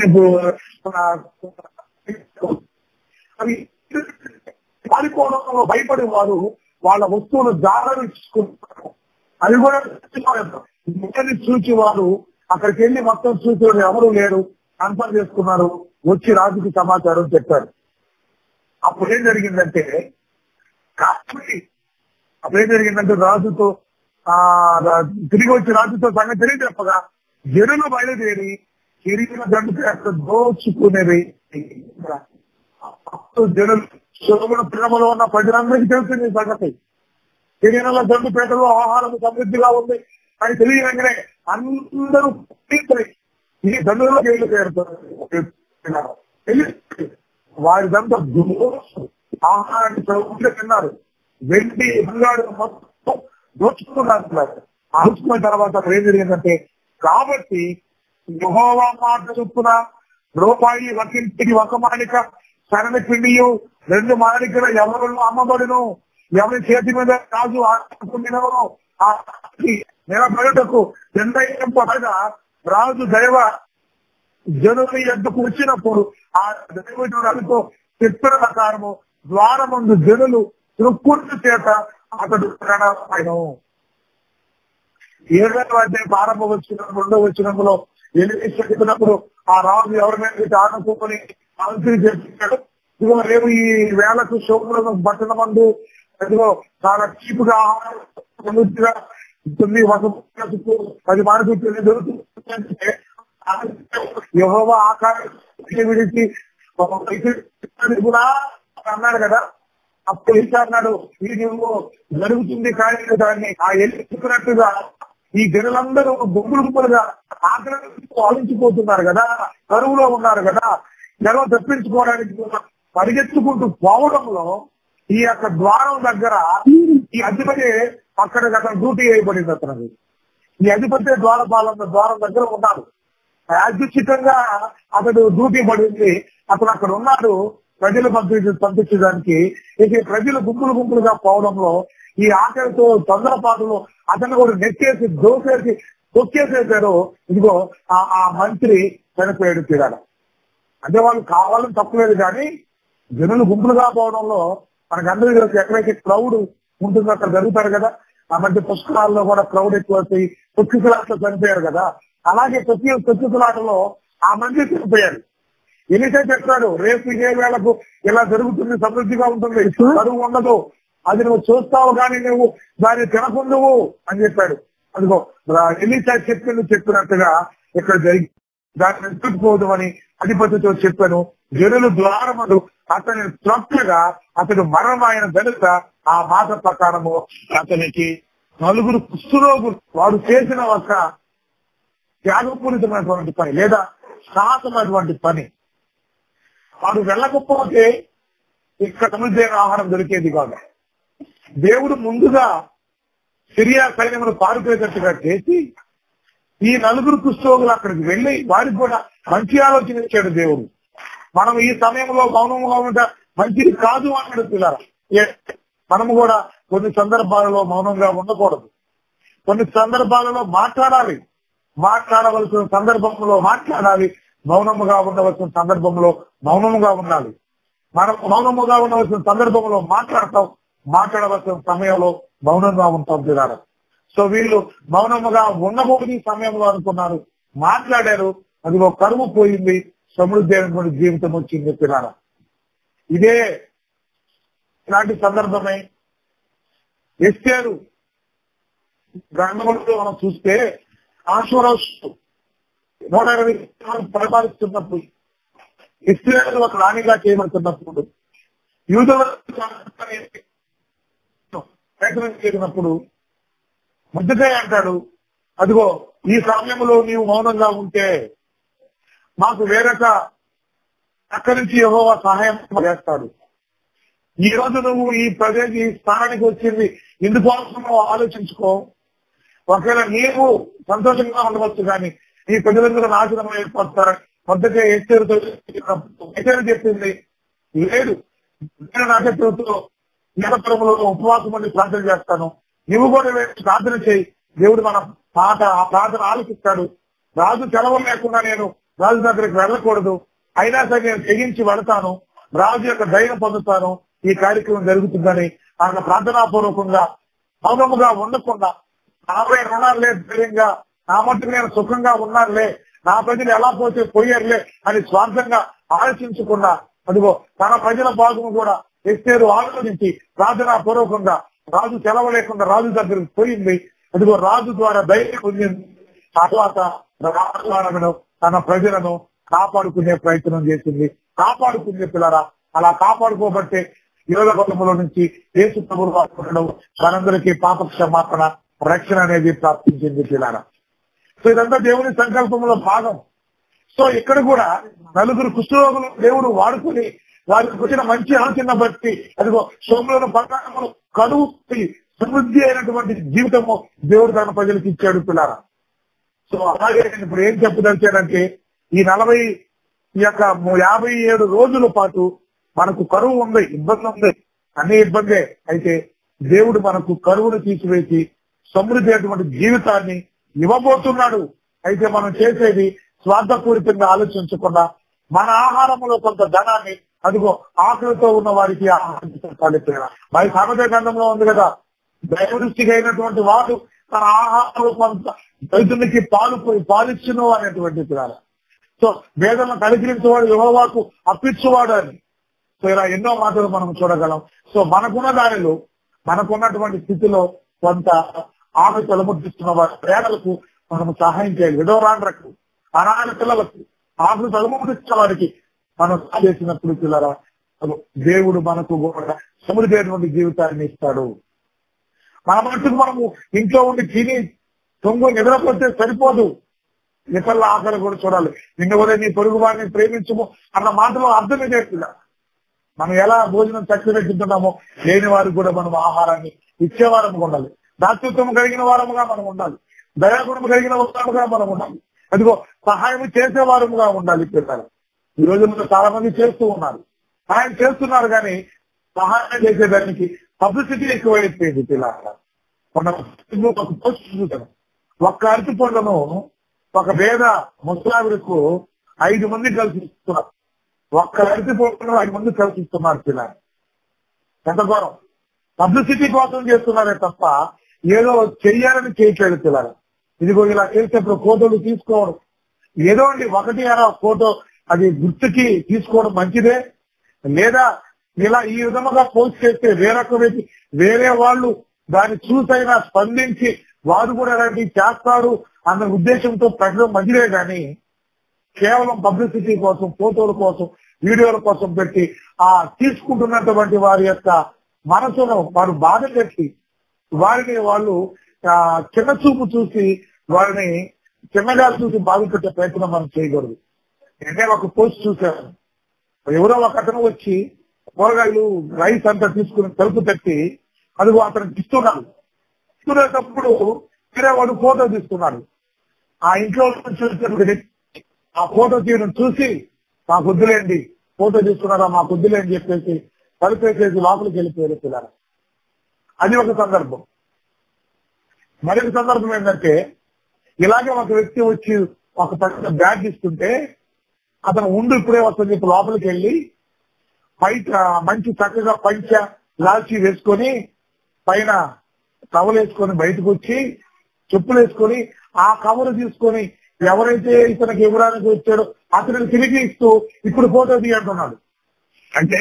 అవి పారిపోవడంలో భయపడి వారు వాళ్ళ వస్తువులు జాగ్రత్త అది కూడా ముఖ్యని చూచి వారు అక్కడికి వెళ్ళి మొత్తం చూసి ఎవరు లేరు కన్ఫర్మ్ చేసుకున్నారు వచ్చి రాజుకి సమాచారం చెప్పారు అప్పుడు ఏం జరిగిందంటే కాబట్టి అప్పుడు ఏం జరిగిందంటే రాజుతో ఆ రా- తిరిగి వచ్చి రాజుతో సంగతి తెలియ చెప్పగా జనులు బయలుదేరి తిరిగిన దండు చేత దోచుకునేవి అప్పుడు జనులు శోభన ప్రేమలో ఉన్న ప్రజలందరికీ తెలుస్తుంది ఈ సంగతి తిరిగిన దండుపేటలో ఆహారం సమృద్ధిగా ఉంది అని తెలియగానే అందరూ పీక్కుని ఈ దండులో వెళ్ళిపోయారు వెళ్ళి వారి దంతా ఆహారాన్ని చదువుకుంటే తిన్నారు వెండి బంగారు మొత్తం దోచుకున్నారు దోచుకున్న తర్వాత అక్కడ ఏం జరిగిందంటే కాబట్టి యెహోవా మాట చొప్పున రూపాయి ఒకంటికి ఒక మాలిక సరణ పిండియు రెండు మాలికల ఎవరు అమ్మబడును ఎవరి చేతి మీద రాజు ఆడుకున్నో ఆ నిలబడుటకు నిర్ణయం పడగా రాజు దైవ జనుల ఎద్దకు వచ్చినప్పుడు ఆ దైవజనులతో చెప్పిన ప్రకారము ద్వారమందు జనులు తృక్కుడు చేత అతడు ప్రణామను ఏడవ అధ్యాయం ప్రారంభ వచ్చిన రెండో వచ్చినందులో ఎనిమిది చెప్పినప్పుడు ఆ రాజు ఎవరి మీద ఆనుకోని మంత్రి చెప్పాడు ఇదిగో రేపు ఈ వేలకు శోభులను పట్టణ మందు ఇదిగో చాలా చీపుగా ఆహారం సమృద్ధిగా ఉంటుంది ఒక ముక్క చుట్టూ పది మాన చుట్టూ దొరుకుతుందంటే యహోవా ఆకాశం విడిచి ఒక వ్యక్తి కూడా అన్నాడు కదా అప్పుడు ఇంకా అన్నాడు ఇది నువ్వు జరుగుతుంది కానీ దాన్ని ఆ ఎల్లుకున్నట్టుగా ఈ జనులందరూ గుంపులు గుంపులుగా ఆకలి ఆలోచిపోతున్నారు కదా కరువులో ఉన్నారు కదా జనం తప్పించుకోవడానికి పరిగెత్తుకుంటూ పోవడంలో ఈ యొక్క ద్వారం దగ్గర ఈ అధిపతి అక్కడ అక్కడ డ్యూటీ వేయబడింది అతను ఈ అధిపతి ద్వారపాలన ద్వారం దగ్గర ఉన్నాడు యాదృచ్ఛికంగా అతడు డ్యూటీ పడింది అతను అక్కడ ఉన్నాడు ప్రజలు పంపించి పంపించడానికి ఇక ఈ ప్రజలు గుంపులు గుంపులుగా పోవడంలో ఈ ఆకలితో తొందరపాటులో అతను కూడా నెక్కేసి దోసేసి తొక్కేసేసారు ఇదిగో ఆ ఆ మంత్రి చనిపోయాడు తీరాడ అంటే వాళ్ళు కావాలని తప్పలేదు కానీ జనులు గుంపులుగా పోవడంలో మనకు అందరికీ తెలుసు ఎక్కడైతే క్రౌడ్ ఉంటుందో అక్కడ జరుగుతారు కదా ఆ మధ్య పుష్కరాల్లో కూడా క్రౌడ్ ఎక్కువ వచ్చి తొక్కిసలాటలో చనిపోయారు కదా అలాగే తొక్కి తొక్కిసలాటలో ఆ మంది చనిపోయారు ఎన్నిసే చెప్పాడు రేపు ఇదే వేళకు ఇలా జరుగుతుంది సమృద్ధిగా ఉంటుంది కరువు ఉండదు అది నువ్వు చూస్తావు కానీ నువ్వు దాన్ని తినకుందువు అని చెప్పాడు అదిగో ఎన్నిసా చెప్పింది చెప్పినట్టుగా ఇక్కడ జరిగి దాన్ని ఎత్తుకుపోదు అని అధిపతితో చెప్పాను జనులు ద్వారములు అతని త్రొక్కగా అతడు మరణమైన వెనుక ఆ మాట ప్రకారము అతనికి నలుగురు కుష్ఠరోగులు వాడు చేసిన ఒక త్యాగపూరితమైనటువంటి పని లేదా సాహసమైనటువంటి పని వాడు వెళ్ళకపోతే ఇక్కడ సముద్రైన ఆహారం దొరికేది కాదు దేవుడు ముందుగా సిరియా సైన్యమును పారిపోయేటట్టుగా చేసి ఈ నలుగురు కుష్ఠరోగులు అక్కడికి వెళ్ళి వారికి కూడా మంచి ఆలోచన ఇచ్చాడు దేవుడు మనం ఈ సమయంలో మౌనంగా ఉంట మంచిది కాదు అన్నాడు పిల్లరా మనము కూడా కొన్ని సందర్భాలలో మౌనంగా ఉండకూడదు కొన్ని సందర్భాలలో మాట్లాడాలి మాట్లాడవలసిన సందర్భంలో మాట్లాడాలి మౌనముగా ఉండవలసిన సందర్భంలో మౌనముగా ఉండాలి మనం మౌనముగా ఉండవలసిన సందర్భంలో మాట్లాడతాం మాట్లాడవలసిన సమయంలో మౌనంగా ఉంటాం పిల్లరా సో వీళ్ళు మౌనముగా ఉండకూడదు ఈ సమయంలో అనుకున్నారు మాట్లాడారు అది ఒక కరువు పోయింది సమృద్ధి అయినటువంటి జీవితం వచ్చింది పిల్లరా ఇదే ఇలాంటి సందర్భమే ఎస్టారు గ్రంథంలో మనం చూస్తే ఆశ్వరాజు నూట ఇరవై సంవత్సరాలు పరిపాలిస్తున్నప్పుడు ఇస్రాయల్ ఒక రాణిగా చేయబడుతున్నప్పుడు యూదుల ప్రయత్నం చేసినప్పుడు మధ్యకాయ అంటాడు అదిగో ఈ సమయంలో నీవు మౌనంగా ఉంటే మాకు వేరొక అక్కడి నుంచి యెహోవా సహాయం చేస్తాడు ఈ రోజు నువ్వు ఈ ప్రదేశ ఈ స్థానానికి వచ్చింది ఇందుకోసం నువ్వు ఆలోచించుకో ఒకవేళ నీవు సంతోషంగా ఉండవచ్చు కానీ ఈ ప్రజలందరూ నాశనం అయిపోతారని మొదట ఎచ్చరితో ఎచ్చరి చెప్పింది లేదు నేను నక్షత్రంతో నిరపరములో ఉపవాసం ఉండి ప్రార్థన చేస్తాను నువ్వు కూడా వెళ్ళి ప్రార్థన చేయి దేవుడు మన పాట ఆ ప్రార్థన ఆలోచిస్తాడు రాజు సెలవు లేకుండా నేను రాజు దగ్గరికి వెళ్ళకూడదు అయినా సరే నేను తెగించి వెళతాను రాజు యొక్క ధైర్యం పొందుతాను ఈ కార్యక్రమం జరుగుతుందని ఆయన ప్రార్థనాపూర్వకంగా మౌనముగా ఉండకుండా నాపై రుణాలే ధైర్యంగా నా మట్టుకు నేను సుఖంగా ఉన్నానులే నా ప్రజలు ఎలా పోతే పోయారులే అని స్వార్థంగా ఆలోచించకుండా అదిగో తన ప్రజల భాగము కూడా ఎస్తేరు ఆలోచించి ప్రార్థనా పూర్వకంగా రాజు సెలవు లేకుండా రాజు దగ్గరికి పోయింది అదిగో రాజు ద్వారా ధైర్యం పొందింది తర్వాత రాజులను తన ప్రజలను కాపాడుకునే ప్రయత్నం చేసింది కాపాడుకునే పిల్లరా అలా కాపాడుకోబట్టే యువత కుటుంబంలో నుంచి యేసు ప్రభులు వాడుకుంటడం మనందరికీ పాప క్షమాపణ రక్షణ అనేది ప్రాప్తించింది పిల్లరా సో ఇదంతా దేవుని సంకల్పంలో భాగం సో ఇక్కడ కూడా నలుగురు కుష్ఠరోగులు దేవుడు వాడుకుని వారికి వచ్చిన మంచి ఆలోచన బట్టి అదిగో సోములను పట్టణములు కడువు సమృద్ధి అయినటువంటి జీవితము దేవుడు తన ప్రజలకు ఇచ్చాడు పిల్లారా సో అలాగే నేను ఇప్పుడు ఏం చెప్పదలిచానంటే ఈ నలభై ఈ యొక్క యాభై ఏడు రోజుల పాటు మనకు కరువు ఉంది ఇబ్బంది ఉంది అన్ని ఇబ్బందే అయితే దేవుడు మనకు కరువును తీసివేసి సమృద్ధి అయినటువంటి జీవితాన్ని ఇవ్వబోతున్నాడు అయితే మనం చేసేది స్వార్థపూరితంగా ఆలోచించకుండా మన ఆహారంలో కొంత ధనాన్ని అదిగో ఆకలితో ఉన్న వారికి ఆహారం పెట్టాలి పిల్లలు. మరి సామెత గ్రంథంలో ఉంది కదా దైవదృష్టికి అయినటువంటి వాడు తన ఆహారంలో కొంత దైతునికి పాలు పోయి పాలిచ్చును అనేటువంటి పిల్లలు సో వేదనను కలిగించేవాడు యువవాకు అప్పించువాడు అని సో ఇలా ఎన్నో మాటలు మనం చూడగలం సో మనకున్న దానిలో మనకున్నటువంటి స్థితిలో కొంత ఆమె తలముద్దిస్తున్న వారి పేదలకు మనం సహాయం చేయాలి విధవరాండ్రకు అనాథ పిల్లలకు ఆకులు తలముద్దిస్తున్న వారికి మనం సహాయం చేసినప్పుడు పిల్లరా అదో దేవుడు మనకు కూడా సమృద్ధి అయినటువంటి జీవితాన్ని ఇస్తాడు మన మట్టుకు మనము ఇంట్లో ఉండి తిని తొంగు నిద్రపోతే సరిపోదు ఇతరుల ఆకలి కూడా చూడాలి నిన్న కూడా నీ పొరుగు వారిని ప్రేమించము అన్న మాటలో అర్థం ఇదే పిల్ల మనం ఎలా భోజనం చక్కగా పెట్టుకుంటున్నామో లేని వారికి కూడా మనం ఆహారాన్ని ఇచ్చేవారముగా ఉండాలి దాతృత్వం కలిగిన వారముగా మనం ఉండాలి దయాగుణం కలిగిన వారముగా మనం ఉండాలి అదిగో సహాయం చేసే వారముగా ఉండాలి పిల్లలు ఈ రోజుల్లో చాలా మంది చేస్తూ ఉన్నారు సహాయం చేస్తున్నారు కానీ సహాయం చేసేదానికి పబ్లిసిటీ ఎక్కువైపోయింది పిల్లల మొన్న ఒక పోస్ట్ చూసాను ఒక్క అరటి పండ్లను ఒక వేద ముసలావిడకు ఐదు మంది కలిసి ఇస్తున్నారు ఒక్క అరటి పండ్లను ఐదు మంది కలిసి ఇస్తున్నారు పిల్లలు ఎంత ఘోరం పబ్లిసిటీ కోసం చేస్తున్నారే తప్ప ఏదో చెయ్యాలని చేయట్లేదు పిల్లలు ఇదిగో ఇలా చేసేప్పుడు ఫోటోలు తీసుకోవడం ఏదో అండి ఒకటి అరా ఫోటో అది గుర్తుకి తీసుకోవడం మంచిదే లేదా ఇలా ఈ విధముగా పోస్ట్ చేస్తే వేరొక వ్యక్తి వేరే వాళ్ళు దాన్ని చూసైనా స్పందించి వారు కూడా అలాంటివి చేస్తారు అన్న ఉద్దేశంతో పెట్టడం మంచిదే కానీ కేవలం పబ్లిసిటీ కోసం ఫోటోల కోసం వీడియోల కోసం పెట్టి ఆ తీసుకుంటున్నటువంటి వారి యొక్క మనసును వారు బాధ పెట్టి వారిని వాళ్ళు ఆ, చిన్న చూపు చూసి వారిని చిన్నగా చూసి బాధ పెట్టే ప్రయత్నం మనం చేయకూడదు నేనే ఒక పోస్ట్ చూశాను ఎవరో ఒక అతను వచ్చి కూరగాయలు రైస్ అంతా తీసుకుని తలుపు తట్టి అదిగో అతనికి ఇస్తున్నాడు ఇస్తున్నప్పుడు వేరే వాడు ఫోటో తీసుకున్నాడు ఆ ఇంట్లో నుంచి వచ్చినప్పుడు వ్యక్తి ఆ ఫోటో తీయడం చూసి మా వద్దులేండి ఫోటో తీసుకున్నారా మా వద్దులేండి చెప్పేసి తలుపేసేసి లోపలికి వెళ్ళిపోయారు పిల్లలు అది ఒక సందర్భం మరొక సందర్భం ఏంటంటే ఇలాగే ఒక వ్యక్తి వచ్చి ఒక పెద్ద బ్యాగ్ ఇస్తుంటే అతను ఉండు ఇప్పుడే వస్తుంది చెప్పి లోపలికి వెళ్ళి బయట మంచి చక్కగా పంచ లాల్చి వేసుకొని పైన కవలు వేసుకొని బయటకు వచ్చి చెప్పులు వేసుకొని ఆ కవర్ తీసుకొని ఎవరైతే ఇతనికి ఇవ్వడానికి వచ్చాడో అతనికి తిరిగి ఇస్తూ ఇప్పుడు ఫోటో తీయంటున్నాడు అంటే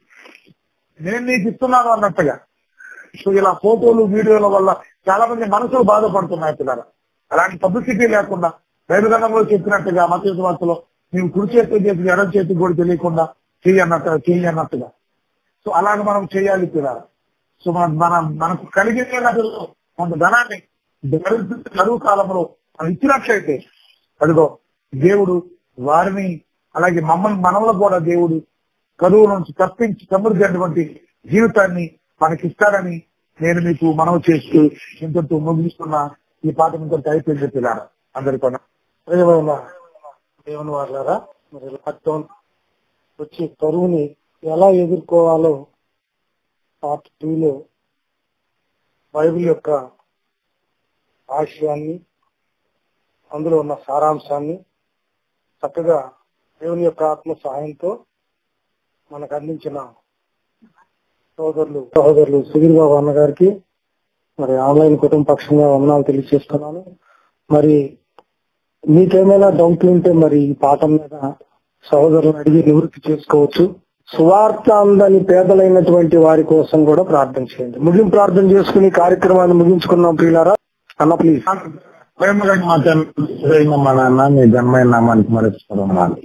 నేను నీకు ఇస్తున్నాను అన్నట్టుగా సో ఇలా ఫోటోలు వీడియోల వల్ల చాలా మంది మనసులు బాధపడుతున్నాయి పిల్లలు అలాంటి పబ్లిసిటీ లేకుండా రైతుగంధంలో చెప్పినట్టుగా మత వార్తలో నీవు కుడి చేతి చేసి ఎడం చేతికి కూడా తెలియకుండా చెయ్యి అన్నట్టుగా చెయ్యి అన్నట్టుగా సో అలాగే మనం చేయాలి పిల్లలు సో మన మన మనకు కలిగినట్లు కొంత ధనాన్ని దరిద్ర కరువు కాలంలో మనం ఇచ్చినట్లయితే అదిగో దేవుడు వారిని అలాగే మమ్మల్ని మనలో కూడా దేవుడు కరువు నుంచి తప్పించి సమృద్ధి అటువంటి జీవితాన్ని మనకిస్తాడని నేను మీకు మనవి చేస్తూ ఇంతతో ముగిస్తున్న ఈ పాట ఇంత అయిపోయింది పిల్లారా అందరికీ దేవుని వాళ్ళారా మరి లాక్డౌన్ వచ్చి కరువుని ఎలా ఎదుర్కోవాలో పార్ట్ టూలో బైబిల్ యొక్క ఆశయాన్ని అందులో ఉన్న సారాంశాన్ని చక్కగా దేవుని యొక్క ఆత్మ సహాయంతో మనకు అందించిన సోదరులు సహోదరులు సుధీర్ బాబు అన్న గారికి మరి ఆన్లైన్ కుటుంబ పక్షంగా వందనాలు తెలియజేస్తున్నాను మరి మీకేమైనా డౌట్లు ఉంటే మరి ఈ పాఠం మీద సహోదరులను అడిగి నివృత్తి చేసుకోవచ్చు సువార్త అందని పేదలైనటువంటి వారి కోసం కూడా ప్రార్థన చేయండి ముగింపు ప్రార్థన చేసుకుని కార్యక్రమాన్ని ముగించుకున్నాం ప్రియులారా అన్న ప్లీజ్ ప్రేమగా మాట్లాడిన మా నాన్న మీ జన్మైన నామానికి మరచిపోవాలి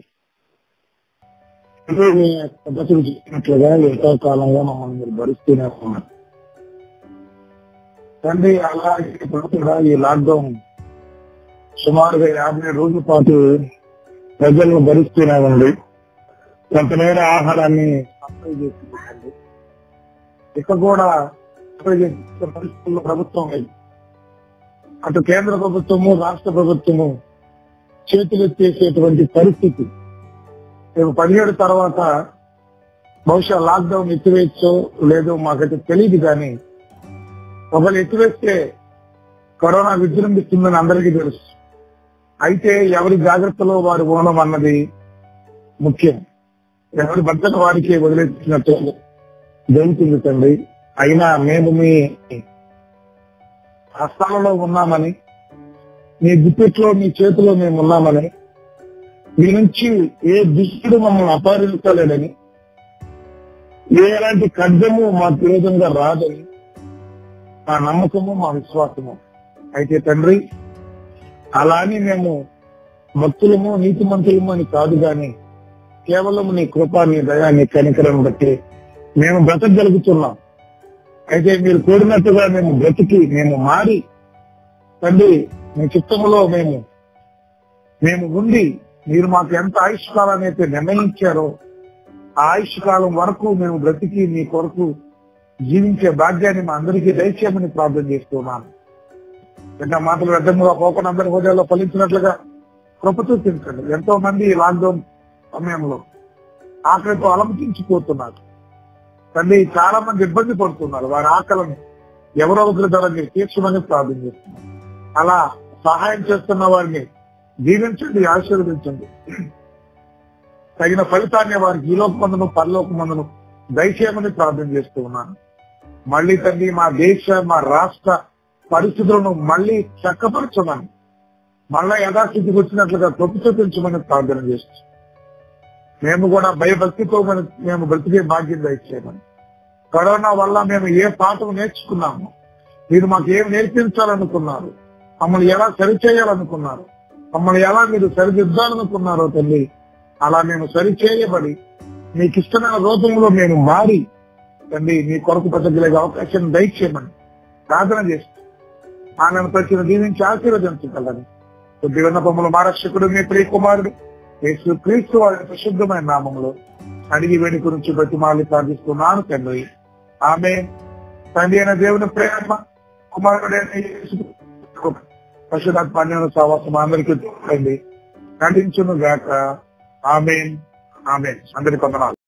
అంటే మీ పద్ధతులు చెప్పినట్లుగా ఎంతో కాలంగా మమ్మల్ని మీరు భరిస్తూనే ఉన్నారు తండ్రి అలాగే ఇప్పుడు కూడా ఈ లాక్డౌన్ సుమారుగా యాభై రోజుల పాటు ప్రజలను భరిస్తూనే ఉంది కొంతమేర ఆహారాన్ని సప్లై చేస్తుంది ఇక కూడా సప్లై చేసే పరిస్థితుల్లో ప్రభుత్వం లేదు అటు కేంద్ర ప్రభుత్వము రాష్ట్ర ప్రభుత్వము చేతులెత్తేసేటువంటి పరిస్థితి రేపు పదిహేడు తర్వాత బహుశా లాక్డౌన్ ఎత్తివేయచ్చో లేదో మాకైతే తెలియదు కానీ ఒకళ్ళు ఎత్తివేస్తే కరోనా విజృంభిస్తుందని అందరికీ తెలుసు అయితే ఎవరి జాగ్రత్తలో వారు ఉండడం అన్నది ముఖ్యం ఎవరి భద్రత వారికి వదిలేసినట్టు జరుగుతుంది తండ్రి అయినా మేము మీ హస్తాలలో ఉన్నామని మీ గుప్పెట్లో మీ చేతిలో మేము ఉన్నామని మీ నుంచి ఏ దుష్టుడు మమ్మల్ని అపహరించలేడని ఏ ఎలాంటి ఖడ్గము మా విరోధంగా రాదని మా నమ్మకము మా విశ్వాసము అయితే తండ్రి అలా అని మేము భక్తులము నీతి మంత్రులము అని కాదు గాని కేవలం నీ కృప నీ దయా నీ కనికరం బట్టి మేము బ్రతకగలుగుతున్నాం అయితే మీరు కోరినట్టుగా మేము బ్రతికి మేము మారి తండ్రి మీ చిత్తములో మేము మేము ఉండి మీరు మాకు ఎంత ఆయుష్ కాలాన్ని అయితే నిర్ణయించారో ఆ ఆయుష్ కాలం వరకు మేము బ్రతికి మీ కొరకు జీవించే భాగ్యాన్ని మా అందరికీ దయచేయమని ప్రార్థన చేస్తున్నాను ఇంకా మాటలు వ్యర్థముగా పోకుండా అందరి హోదాల్లో ఫలించినట్లుగా కృప చూపించండి ఎంతో మంది ఈ లాక్డౌన్ సమయంలో ఆకలితో అలమటించిపోతున్నారు తండ్రి చాలా మంది ఇబ్బంది పడుతున్నారు వారి ఆకలిని ఎవరో ఒకరి ద్వారా మీరు తీర్చమని ప్రార్థన చేస్తున్నారు అలా సహాయం చేస్తున్న వారిని దీవించండి ఆశీర్వదించండి తగిన ఫలితాన్ని వారికి ఈ లోక మందును పరలోక మందును దయచేయమని ప్రార్థన చేస్తూ ఉన్నాను మళ్ళీ తండ్రి మా దేశ మా రాష్ట్ర పరిస్థితులను మళ్ళీ చక్కపరచమని మళ్ళా యథాస్థితికి వచ్చినట్లుగా తొప్పు చూపించమని ప్రార్థన చేస్తూ మేము కూడా భయభక్తితో మన- మేము బ్రతికే భాగ్యం దయచేయమని కరోనా వల్ల మేము ఏ పాఠం నేర్చుకున్నాము మీరు మాకు ఏం నేర్పించాలనుకున్నారు మమ్మల్ని ఎలా సరిచేయాలనుకున్నారు మమ్మల్ని ఎలా మీరు సరిదిద్దాలనుకున్నారో తల్లి అలా మేము సరిచేయబడి మీకు ఇష్టమైన రూపంలో మేము మారి తండ్రి మీ కొరకు బ్రతకలేగే అవకాశం దయచేయమని ప్రార్థన చేస్తూ ఆమెను ప్రతి దీవించి ఆశీర్వదించగలని కొద్ది విన్నపములు మా రక్షకుడు మీ ప్రియ కుమారుడు యేసు క్రీస్తు వారి ప్రశుద్ధమైన నామంలో అడిగి వేడి గురించి బతిమాలి ప్రార్థిస్తున్నాను తండ్రి ఆమె తండ్రి అయిన దేవుని ప్రేమ కుమారుడైన యేసు కృప, పరిశుద్ధాత్మ సహవాసం అందరికీ తోడండి నటించును గాక ఆమె ఆమె అందరి కొందనాలు